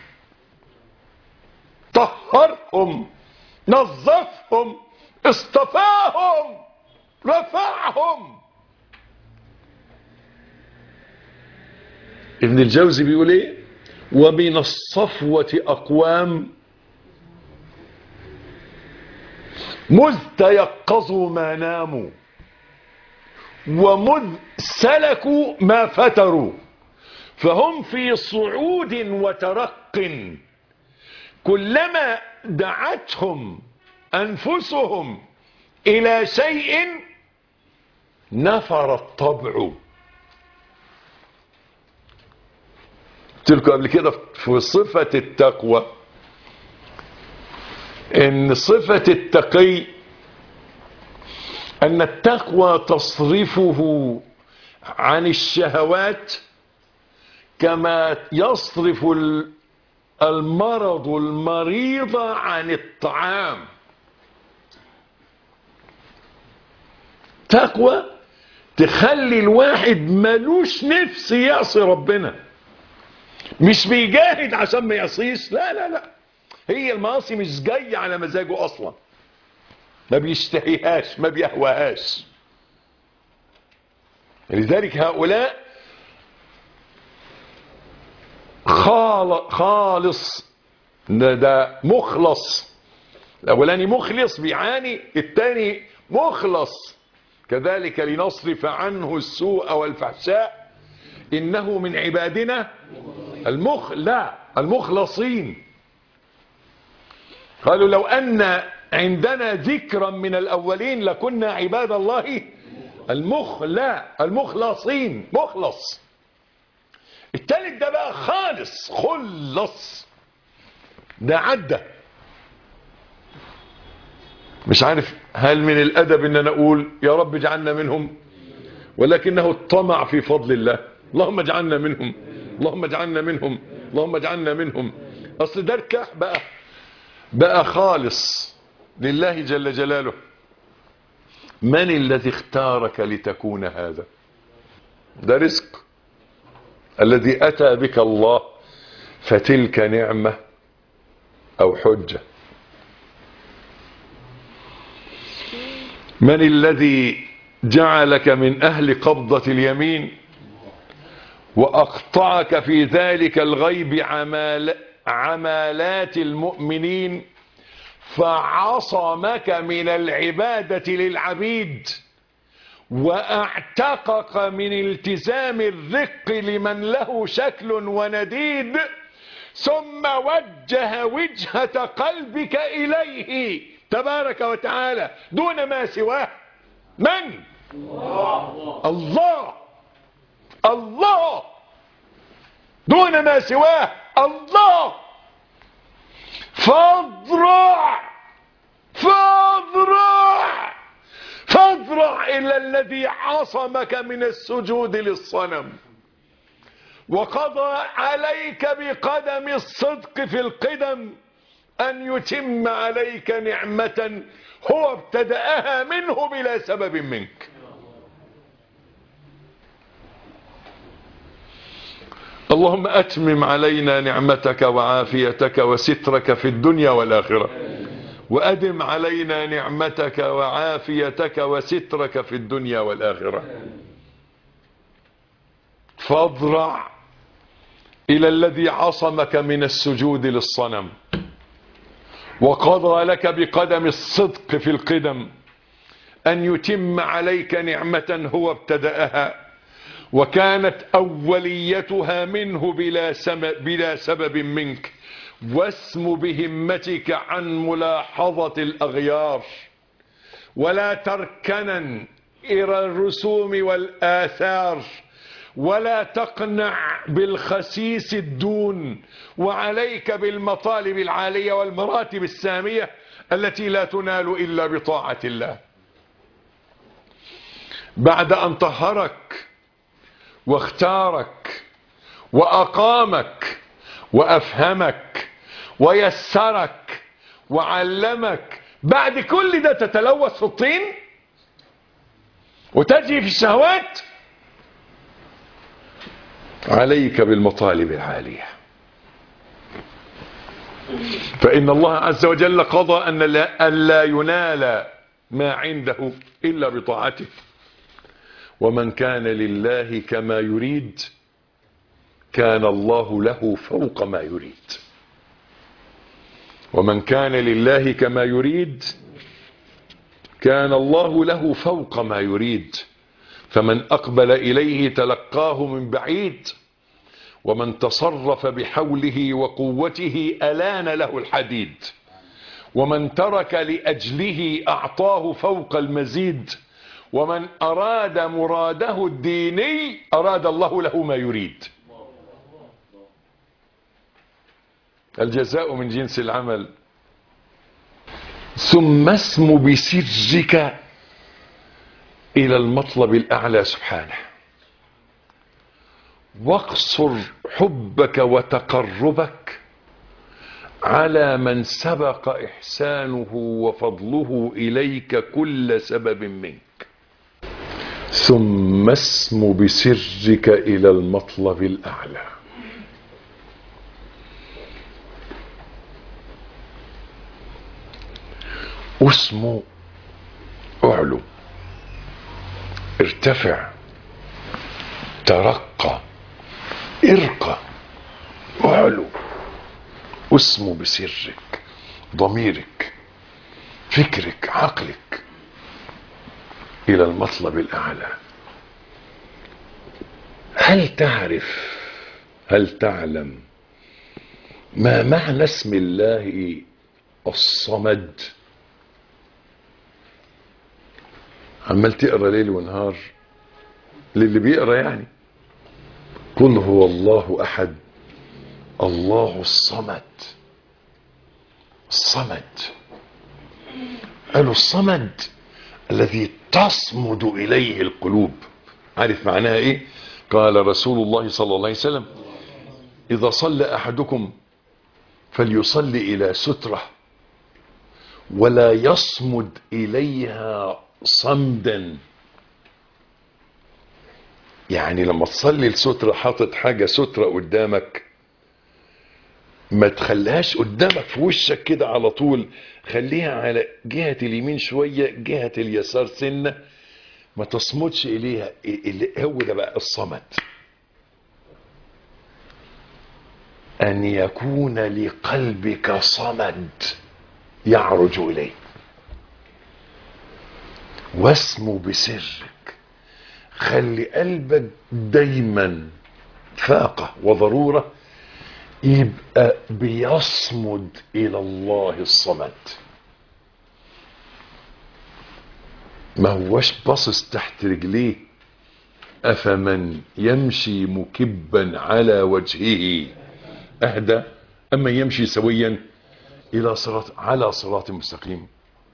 طهرهم نظفهم اصطفاهم رفعهم ابن الجوزي بيقول ايه ومن الصفوة أقوام مذ تيقظوا ما ناموا ومذ سلكوا ما فتروا فهم في صعود وترق كلما دعتهم أنفسهم إلى شيء نفر الطبع قلت لكم قبل كده في صفة التقوى ان صفة التقي ان التقوى تصرفه عن الشهوات كما يصرف المرض المريض عن الطعام تقوى تخلي الواحد ملوش نفس يعصي ربنا مش بيجاهد عشان ما يعصيش لا لا لا هي المعاصي مش جاية على مزاجه اصلا ما بيشتهيهاش ما بيهواهاش لذلك هؤلاء خال خالص ده, ده مخلص الاولاني مخلص بيعاني الثاني مخلص كذلك لنصرف عنه السوء والفحشاء انه من عبادنا المخ لا المخلصين قالوا لو ان عندنا ذكرا من الاولين لكنا عباد الله المخ لا المخلصين مخلص التالت ده بقى خالص خلص ده عدى مش عارف هل من الادب ان انا اقول يا رب اجعلنا منهم ولكنه الطمع في فضل الله اللهم اجعلنا منهم اللهم اجعلنا منهم اللهم اجعلنا منهم اصل ده الكح بقى بقى خالص لله جل جلاله من الذي اختارك لتكون هذا ده رزق الذي اتى بك الله فتلك نعمة او حجة من الذي جعلك من اهل قبضة اليمين واقطعك في ذلك الغيب عمال عمالات المؤمنين فعصمك من العبادة للعبيد واعتقك من التزام الرق لمن له شكل ونديد ثم وجه وجهة قلبك إليه تبارك وتعالى دون ما سواه من الله الله الله دون ما سواه الله فاضرع فاضرع فاضرع إلى الذي عصمك من السجود للصنم وقضى عليك بقدم الصدق في القدم أن يتم عليك نعمة هو ابتدأها منه بلا سبب منك اللهم أتمم علينا نعمتك وعافيتك وسترك في الدنيا والآخرة وأدم علينا نعمتك وعافيتك وسترك في الدنيا والآخرة فاضرع إلى الذي عصمك من السجود للصنم وقضى لك بقدم الصدق في القدم أن يتم عليك نعمة هو ابتدأها وكانت أوليتها منه بلا, سم بلا سبب منك واسم بهمتك عن ملاحظة الأغيار ولا تركنا إلى الرسوم والآثار ولا تقنع بالخسيس الدون وعليك بالمطالب العالية والمراتب السامية التي لا تنال إلا بطاعة الله بعد أن طهرك واختارك وأقامك وأفهمك ويسرك وعلمك بعد كل ده تتلوث في الطين وتجري في الشهوات عليك بالمطالب العالية فإن الله عز وجل قضى أن لا, أن لا ينال ما عنده إلا بطاعته ومن كان لله كما يريد كان الله له فوق ما يريد ومن كان لله كما يريد كان الله له فوق ما يريد فمن أقبل إليه تلقاه من بعيد ومن تصرف بحوله وقوته ألان له الحديد ومن ترك لأجله أعطاه فوق المزيد ومن أراد مراده الديني أراد الله له ما يريد الجزاء من جنس العمل ثم اسم بسرك إلى المطلب الأعلى سبحانه واقصر حبك وتقربك على من سبق إحسانه وفضله إليك كل سبب منك ثم اسم بسرك إلى المطلب الأعلى اسم اعلو ارتفع ترقى ارقى اعلو اسم بسرك ضميرك فكرك عقلك الى المطلب الاعلى هل تعرف هل تعلم ما معنى اسم الله الصمد عمال تقرا ليل ونهار للي بيقرا يعني قل هو الله احد الله الصمد الصمد قالوا الصمد الذي تصمد اليه القلوب عارف معناها ايه قال رسول الله صلى الله عليه وسلم اذا صلى احدكم فليصلي الى ستره ولا يصمد اليها صمدا يعني لما تصلي السترة حاطط حاجة سترة قدامك ما تخليهاش قدامك في وشك كده على طول خليها على جهة اليمين شوية جهة اليسار سنة ما تصمدش إليها اللي هو ده بقى الصمد أن يكون لقلبك صمد يعرج إليه واسمه بسرك خلي قلبك دايما فاقة وضرورة يبقى بيصمد إلى الله الصمد ما هوش باصص تحت رجليه أفمن يمشي مكبا على وجهه أهدى أما يمشي سويا إلى صراط على صراط مستقيم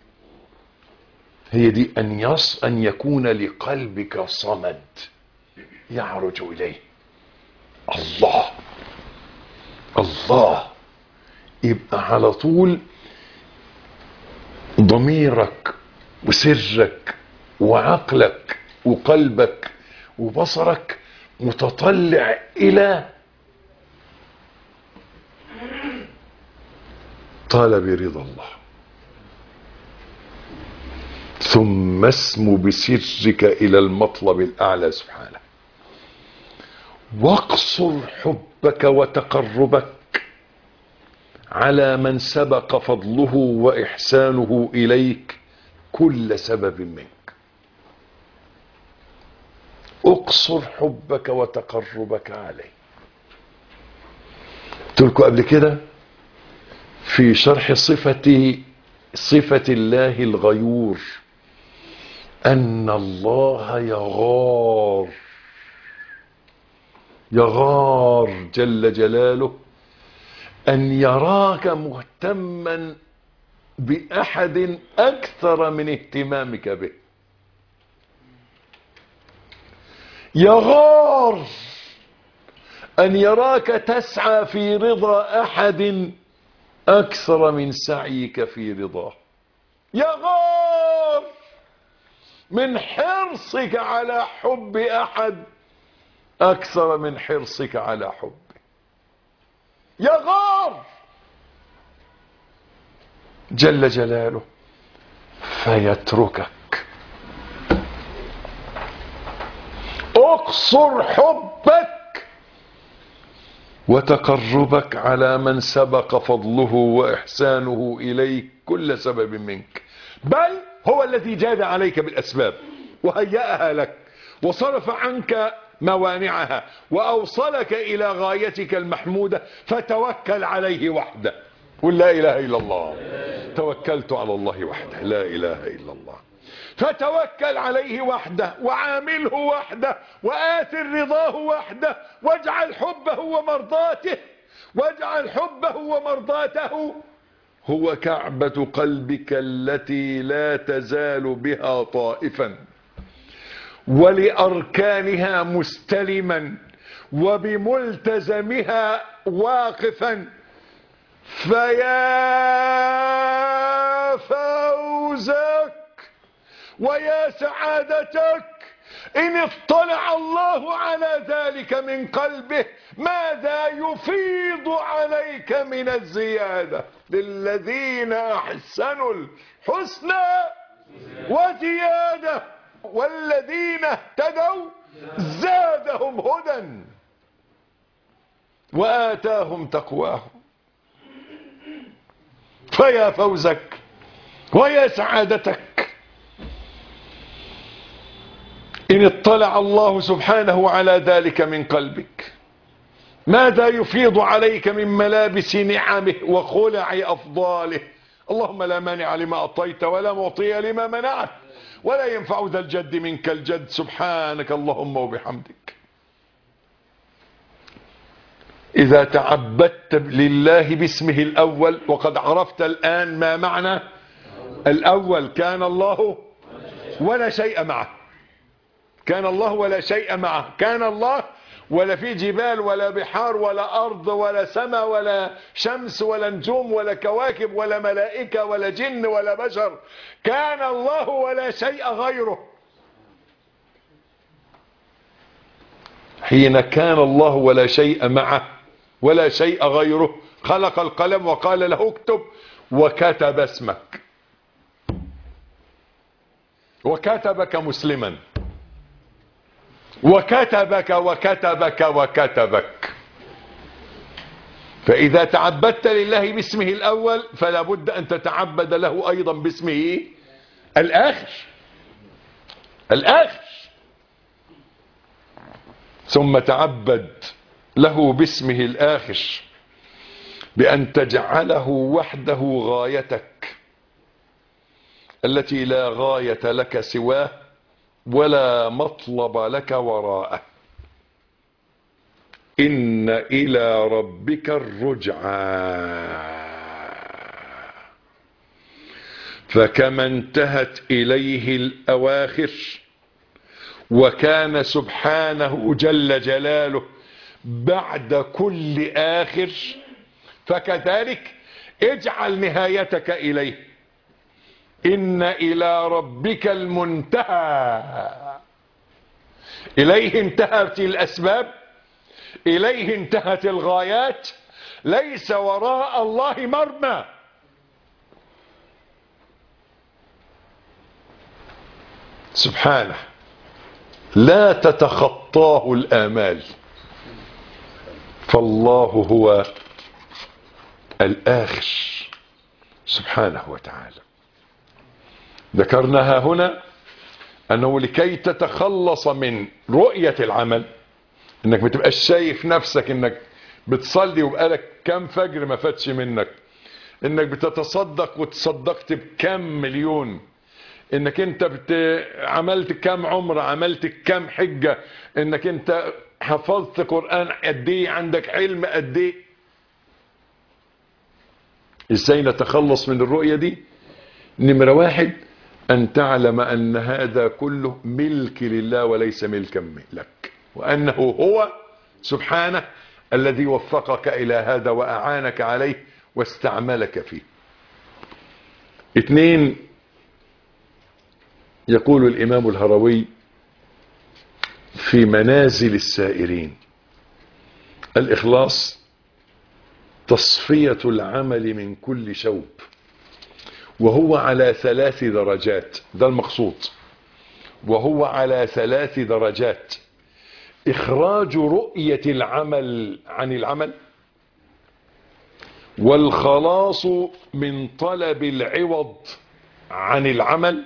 هي دي أن يص أن يكون لقلبك صمد يعرج إليه الله الله يبقى على طول ضميرك وسرك وعقلك وقلبك وبصرك متطلع إلى طلب رضا الله ثم اسم بسرك إلى المطلب الأعلى سبحانه واقصر حبك حبك وتقربك على من سبق فضله وإحسانه إليك كل سبب منك اقصر حبك وتقربك عليه قلت لكم قبل كده في شرح صفة صفة الله الغيور أن الله يغار يغار جل جلاله أن يراك مهتما بأحد أكثر من اهتمامك به يغار أن يراك تسعى في رضا أحد أكثر من سعيك في رضاه يغار من حرصك على حب أحد أكثر من حرصك على حبه يغار جل جلاله فيتركك اقصر حبك وتقربك على من سبق فضله وإحسانه إليك كل سبب منك بل هو الذي جاد عليك بالأسباب وهيأها لك وصرف عنك موانعها وأوصلك إلى غايتك المحمودة فتوكل عليه وحده قل لا إله إلا الله توكلت على الله وحده لا إله إلا الله فتوكل عليه وحده وعامله وحده وآثر رضاه وحده واجعل حبه ومرضاته واجعل حبه ومرضاته هو كعبة قلبك التي لا تزال بها طائفا ولأركانها مستلما وبملتزمها واقفا فيا فوزك ويا سعادتك إن اطلع الله على ذلك من قلبه ماذا يفيض عليك من الزيادة للذين أحسنوا الحسنى وزيادة والذين اهتدوا زادهم هدى وآتاهم تقواهم فيا فوزك ويا سعادتك إن اطلع الله سبحانه على ذلك من قلبك ماذا يفيض عليك من ملابس نعمه وخلع أفضاله اللهم لا مانع لما أعطيت ولا معطي لما منعت ولا ينفع ذا الجد منك الجد سبحانك اللهم وبحمدك إذا تعبدت لله باسمه الأول وقد عرفت الآن ما معنى الأول كان الله ولا شيء معه كان الله ولا شيء معه كان الله ولا في جبال ولا بحار ولا أرض ولا سماء ولا شمس ولا نجوم ولا كواكب ولا ملائكة ولا جن ولا بشر كان الله ولا شيء غيره حين كان الله ولا شيء معه ولا شيء غيره خلق القلم وقال له اكتب وكتب اسمك وكتبك مسلما وكتبك وكتبك وكتبك فإذا تعبدت لله باسمه الأول فلا بد أن تتعبد له أيضا باسمه الآخر الآخر ثم تعبد له باسمه الآخر بأن تجعله وحده غايتك التي لا غاية لك سواه ولا مطلب لك وراءه إن إلى ربك الرجعى فكما انتهت إليه الأواخر وكان سبحانه جل جلاله بعد كل آخر فكذلك اجعل نهايتك إليه إن إلى ربك المنتهى إليه انتهت الأسباب إليه انتهت الغايات ليس وراء الله مرمى سبحانه لا تتخطاه الآمال فالله هو الآخر سبحانه وتعالى ذكرناها هنا أنه لكي تتخلص من رؤية العمل انك ما تبقاش شايف نفسك انك بتصلي وبقالك كام فجر ما فاتش منك انك بتتصدق وتصدقت بكام مليون انك انت بت... عملت كام عمره عملت كام حجه انك انت حفظت قران قد ايه عندك علم قد ايه ازاي نتخلص من الرؤيه دي نمره واحد ان تعلم ان هذا كله ملك لله وليس ملكا لك وانه هو سبحانه الذي وفقك الى هذا واعانك عليه واستعملك فيه اثنين يقول الامام الهروي في منازل السائرين الاخلاص تصفية العمل من كل شوب وهو على ثلاث درجات ده المقصود وهو على ثلاث درجات اخراج رؤية العمل عن العمل والخلاص من طلب العوض عن العمل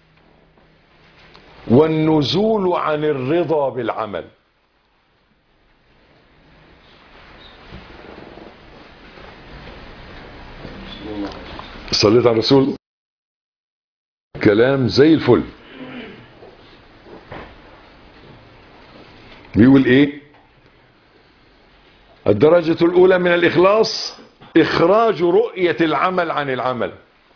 والنزول عن الرضا بالعمل صليت على الرسول كلام زي الفل بيقول ايه الدرجة الاولى من الاخلاص اخراج رؤية العمل عن العمل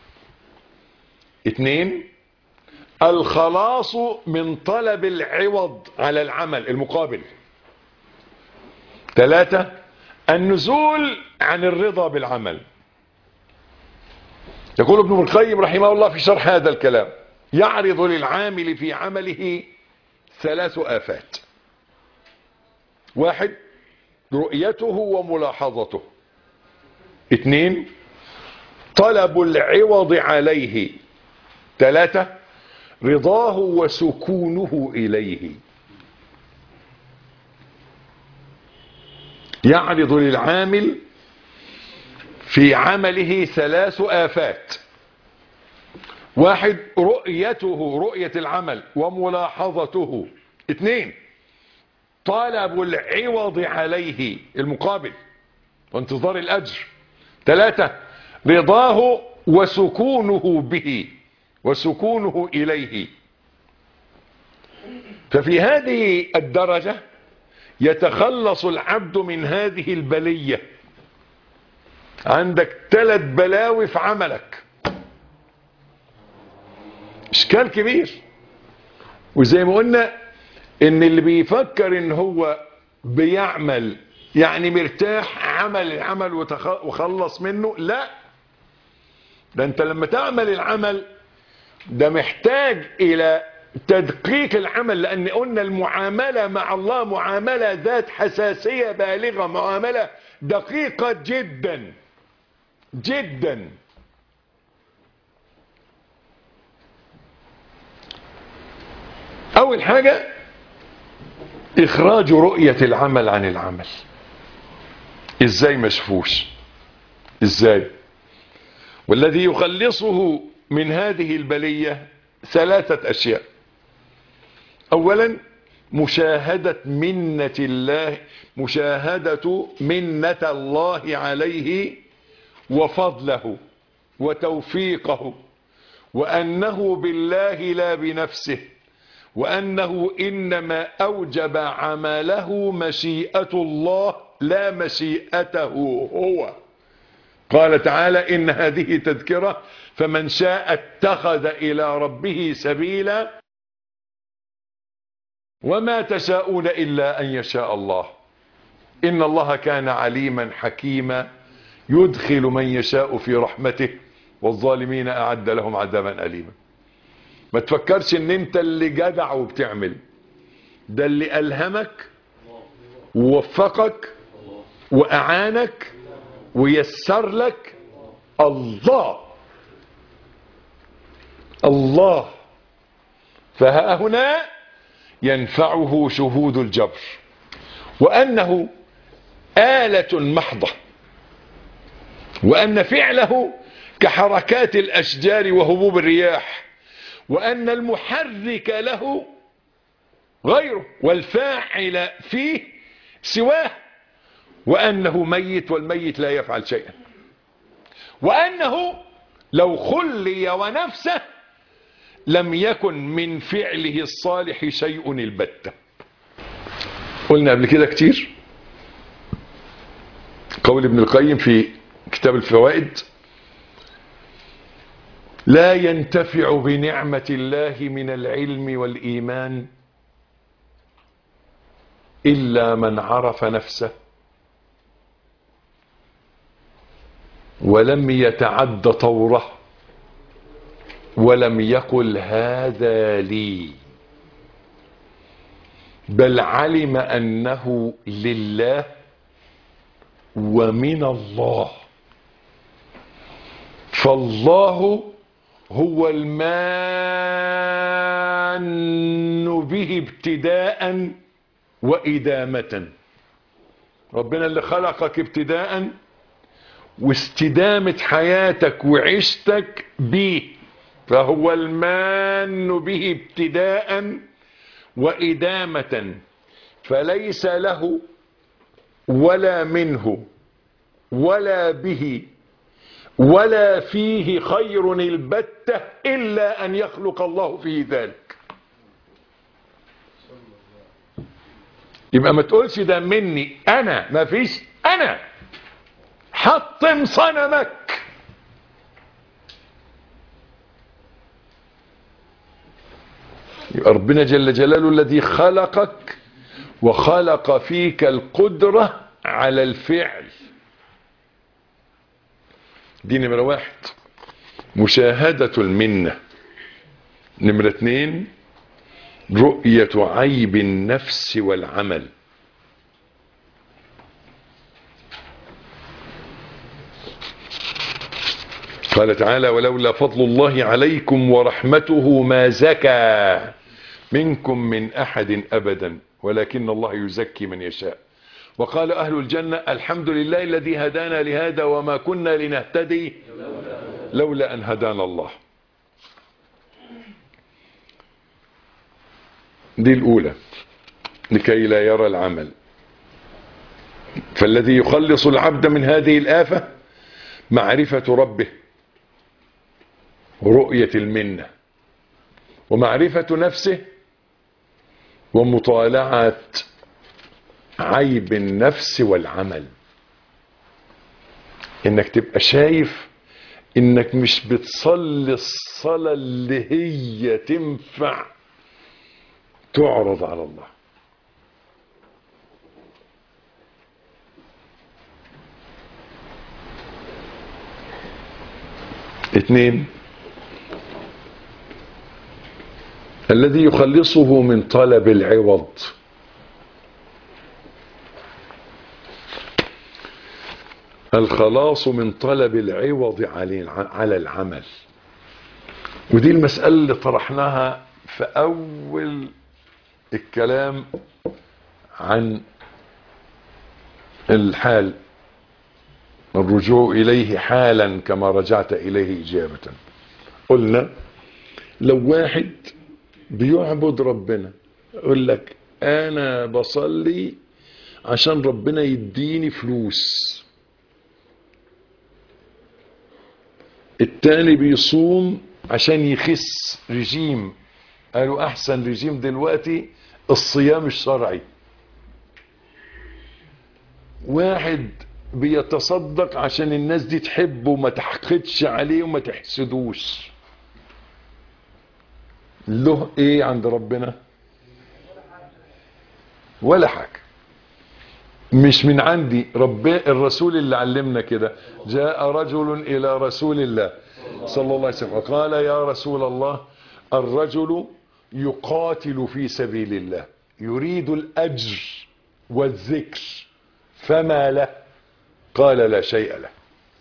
اثنين الخلاص من طلب العوض على العمل المقابل ثلاثة النزول عن الرضا بالعمل يقول ابن القيم رحمه الله في شرح هذا الكلام يعرض للعامل في عمله ثلاث آفات واحد رؤيته وملاحظته اثنين طلب العوض عليه ثلاثة رضاه وسكونه إليه يعرض للعامل في عمله ثلاث آفات واحد رؤيته رؤية العمل وملاحظته اثنين طلب العوض عليه المقابل وانتظار الأجر ثلاثة رضاه وسكونه به وسكونه إليه ففي هذه الدرجة يتخلص العبد من هذه البلية عندك ثلاث بلاوي في عملك اشكال كبير وزي ما قلنا ان اللي بيفكر ان هو بيعمل يعني مرتاح عمل العمل وخلص منه لا ده انت لما تعمل العمل ده محتاج الى تدقيق العمل لان قلنا المعاملة مع الله معاملة ذات حساسية بالغة معاملة دقيقة جدا جدا اول حاجة اخراج رؤية العمل عن العمل ازاي مشفوش ازاي والذي يخلصه من هذه البلية ثلاثة اشياء اولا مشاهدة منة الله مشاهدة منة الله عليه وفضله وتوفيقه وأنه بالله لا بنفسه وأنه إنما أوجب عمله مشيئة الله لا مشيئته هو قال تعالى إن هذه تذكرة فمن شاء اتخذ إلى ربه سبيلا وما تشاءون إلا أن يشاء الله إن الله كان عليما حكيما يدخل من يشاء في رحمته والظالمين أعد لهم عذابا أليما ما تفكرش ان انت اللي جدع وبتعمل ده اللي ألهمك ووفقك وأعانك ويسر لك الله الله فها هنا ينفعه شهود الجبر وأنه آلة محضة وأن فعله كحركات الأشجار وهبوب الرياح وأن المحرك له غيره والفاعل فيه سواه وأنه ميت والميت لا يفعل شيئا وأنه لو خلي ونفسه لم يكن من فعله الصالح شيء البتة قلنا قبل كده كتير قول ابن القيم في كتاب الفوائد لا ينتفع بنعمة الله من العلم والإيمان إلا من عرف نفسه ولم يتعد طوره ولم يقل هذا لي بل علم أنه لله ومن الله فالله هو المان به ابتداء وإدامة ربنا اللي خلقك ابتداء واستدامة حياتك وعشتك به فهو المان به ابتداء وإدامة فليس له ولا منه ولا به ولا فيه خير البتة إلا أن يخلق الله فيه ذلك يبقى ما تقولش ده مني أنا ما فيش أنا حطم صنمك يبقى ربنا جل جلاله الذي خلقك وخلق فيك القدرة على الفعل دي نمرة واحد مشاهدة المنة نمرة اتنين رؤية عيب النفس والعمل قال تعالى ولولا فضل الله عليكم ورحمته ما زكى منكم من أحد أبدا ولكن الله يزكي من يشاء وقال أهل الجنة الحمد لله الذي هدانا لهذا وما كنا لنهتدي لولا أن هدانا الله دي الأولى لكي لا يرى العمل فالذي يخلص العبد من هذه الآفة معرفة ربه ورؤية المنة ومعرفة نفسه ومطالعة عيب النفس والعمل انك تبقى شايف انك مش بتصلي الصلاة اللي هي تنفع تعرض على الله اثنين الذي يخلصه من طلب العوض الخلاص من طلب العوض على العمل ودي المسألة اللي طرحناها في أول الكلام عن الحال الرجوع إليه حالا كما رجعت إليه إجابة قلنا لو واحد بيعبد ربنا يقول لك أنا بصلي عشان ربنا يديني فلوس التاني بيصوم عشان يخس رجيم قالوا احسن رجيم دلوقتي الصيام الشرعي واحد بيتصدق عشان الناس دي تحبه وما تحقدش عليه وما تحسدوش له ايه عند ربنا ولا حاجه مش من عندي رب الرسول اللي علمنا كده جاء رجل الى رسول الله صلى الله عليه وسلم وقال يا رسول الله الرجل يقاتل في سبيل الله يريد الاجر والذكر فما له قال لا شيء له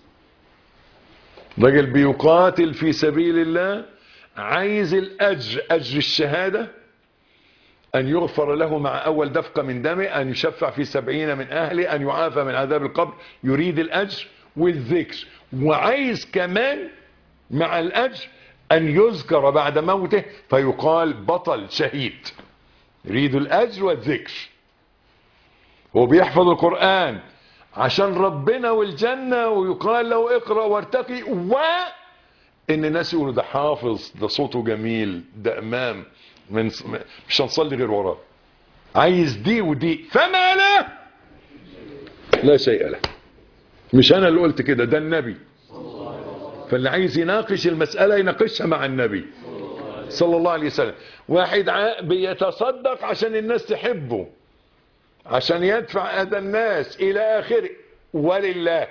رجل بيقاتل في سبيل الله عايز الاجر اجر الشهاده أن يغفر له مع أول دفقة من دمه أن يشفع في سبعين من أهله أن يعافى من عذاب القبر يريد الأجر والذكر وعايز كمان مع الأجر أن يذكر بعد موته فيقال بطل شهيد يريد الأجر والذكر هو بيحفظ القرآن عشان ربنا والجنة ويقال له اقرأ وارتقي و ان الناس يقولوا ده حافظ ده صوته جميل ده امام من مش هنصلي غير وراه عايز دي ودي فما له لا شيء له مش انا اللي قلت كده ده النبي فاللي عايز يناقش المسألة يناقشها مع النبي صلى الله عليه وسلم واحد ع- بيتصدق عشان الناس تحبه عشان يدفع أذى الناس إلى آخره ولله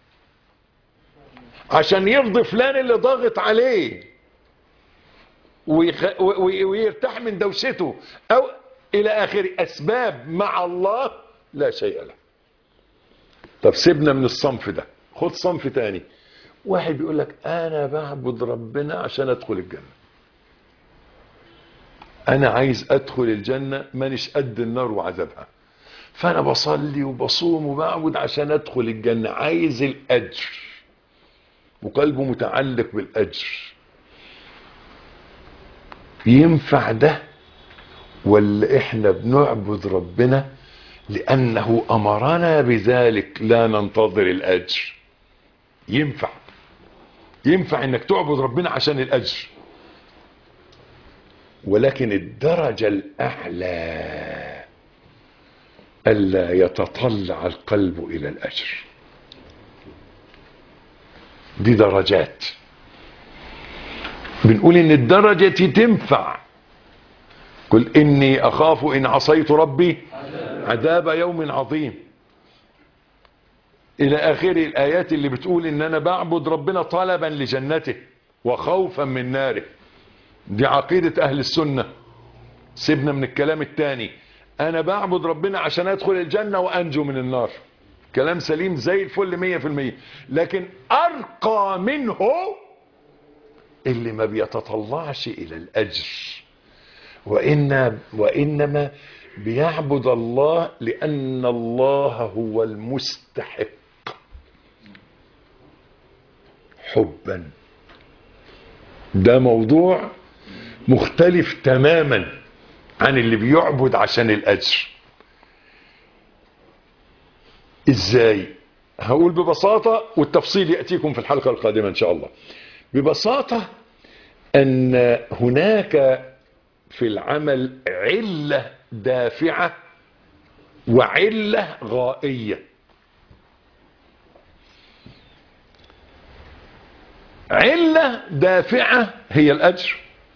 عشان يرضي فلان اللي ضاغط عليه ويخ... وي- ويرتاح من دوشته أو إلى آخره أسباب مع الله لا شيء له طب سيبنا من الصنف ده خد صنف تاني واحد بيقول لك أنا بعبد ربنا عشان أدخل الجنة أنا عايز أدخل الجنة مانيش قد النار وعذابها فأنا بصلي وبصوم وبعبد عشان أدخل الجنة عايز الأجر وقلبه متعلق بالأجر ينفع ده ولا احنا بنعبد ربنا لأنه أمرنا بذلك لا ننتظر الأجر ينفع ينفع انك تعبد ربنا عشان الأجر ولكن الدرجة الأعلى ألا يتطلع القلب إلى الأجر دي درجات بنقول ان الدرجة تنفع قل اني اخاف ان عصيت ربي عذاب يوم عظيم الى اخر الايات اللي بتقول ان انا بعبد ربنا طلبا لجنته وخوفا من ناره دي عقيدة اهل السنة سيبنا من الكلام التاني انا بعبد ربنا عشان ادخل الجنة وانجو من النار كلام سليم زي الفل مية في المية لكن ارقى منه اللي ما بيتطلعش الى الاجر وإن وإنما بيعبد الله لأن الله هو المستحق حبا ده موضوع مختلف تماما عن اللي بيعبد عشان الأجر ازاي هقول ببساطة والتفصيل يأتيكم في الحلقة القادمة ان شاء الله ببساطة ان هناك في العمل علة دافعة وعلة غائية علة دافعة هي الأجر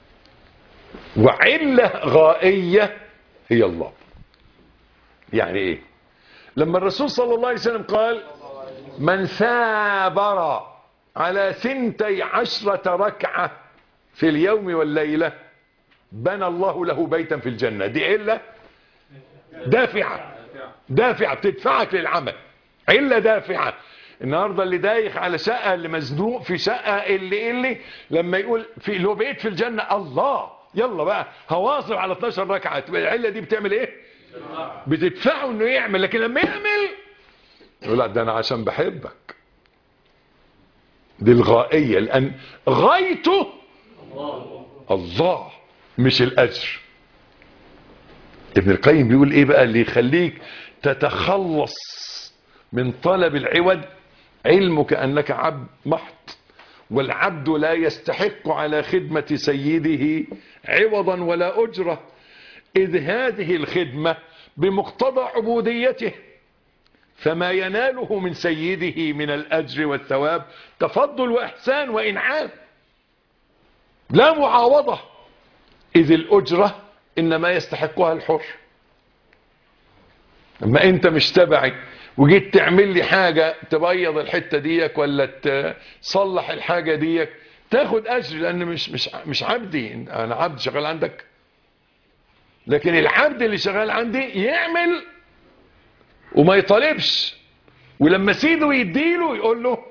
وعلة غائية هي الله يعني ايه لما الرسول صلى الله عليه وسلم قال من ثابر على ثنتي عشرة ركعة في اليوم والليلة بنى الله له بيتا في الجنة دي علة دافعة دافعة بتدفعك للعمل علة دافعة النهاردة اللي دايخ على شقة اللي مزنوق في شقة اللي اللي لما يقول في له بيت في الجنة الله يلا بقى هواصل على 12 ركعة تبقى العلة دي بتعمل ايه بتدفعه انه يعمل لكن لما يعمل يقول لا ده انا عشان بحبك دي الغائية لان غايته الله مش الاجر ابن القيم بيقول ايه بقى اللي يخليك تتخلص من طلب العوض علمك انك عبد محض والعبد لا يستحق على خدمة سيده عوضا ولا اجرة اذ هذه الخدمة بمقتضى عبوديته فما يناله من سيده من الاجر والثواب تفضل واحسان وانعام لا معاوضة اذ الاجرة انما يستحقها الحر اما انت مش تبعي وجيت تعمل لي حاجة تبيض الحتة ديك ولا تصلح الحاجة ديك تاخد اجر لان مش مش مش عبدي انا عبد شغال عندك لكن العبد اللي شغال عندي يعمل وما يطالبش ولما سيده يديله يقول له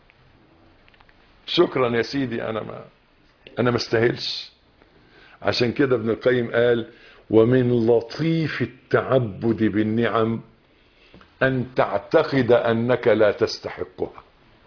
شكرا يا سيدي انا ما انا ما استاهلش عشان كده ابن القيم قال ومن لطيف التعبد بالنعم أن تعتقد أنك لا تستحقها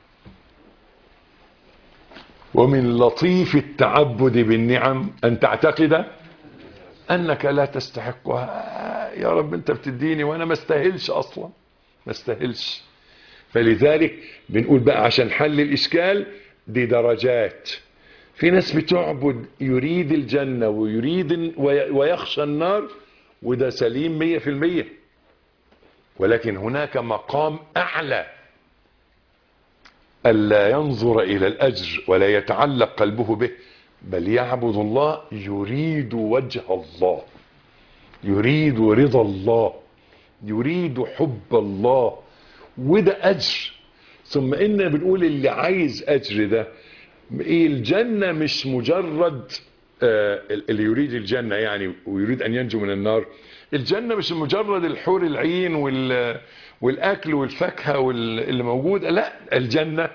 ومن لطيف التعبد بالنعم أن تعتقد أنك لا تستحقها يا رب أنت بتديني وأنا ما استاهلش أصلا ما استاهلش فلذلك بنقول بقى عشان حل الإشكال دي درجات في ناس بتعبد يريد الجنة ويريد ويخشى النار وده سليم مية في المية ولكن هناك مقام أعلى ألا ينظر إلى الأجر ولا يتعلق قلبه به بل يعبد الله يريد وجه الله يريد رضا الله يريد حب الله وده أجر ثم إنا بنقول اللي عايز أجر ده إيه الجنة مش مجرد آه اللي يريد الجنة يعني ويريد أن ينجو من النار الجنة مش مجرد الحور العين وال والأكل والفاكهة واللي موجودة لا الجنة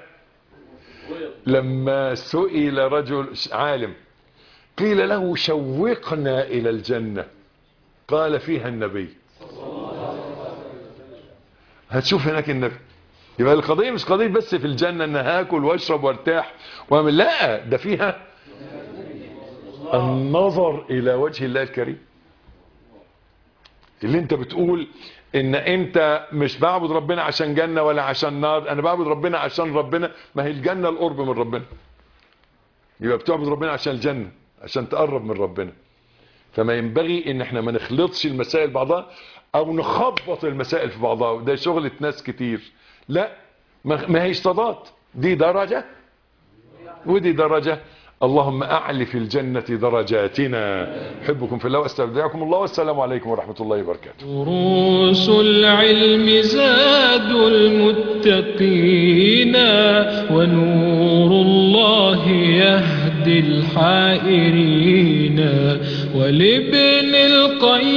لما سئل رجل عالم قيل له شوقنا إلى الجنة قال فيها النبي هتشوف هناك النبي يبقى القضية مش قضية بس في الجنة ان هاكل واشرب وارتاح واعمل لا ده فيها النظر الى وجه الله الكريم اللي انت بتقول ان انت مش بعبد ربنا عشان جنة ولا عشان نار انا بعبد ربنا عشان ربنا ما هي الجنة القرب من ربنا يبقى بتعبد ربنا عشان الجنة عشان تقرب من ربنا فما ينبغي ان احنا ما نخلطش المسائل بعضها او نخبط المسائل في بعضها وده شغلة ناس كتير لا ما هيش تضاد دي درجة ودي درجة اللهم أعلي في الجنة درجاتنا أحبكم في الله واستودعكم الله والسلام عليكم ورحمة الله وبركاته دروس العلم زاد المتقين ونور الله يهدي الحائرين ولابن القيم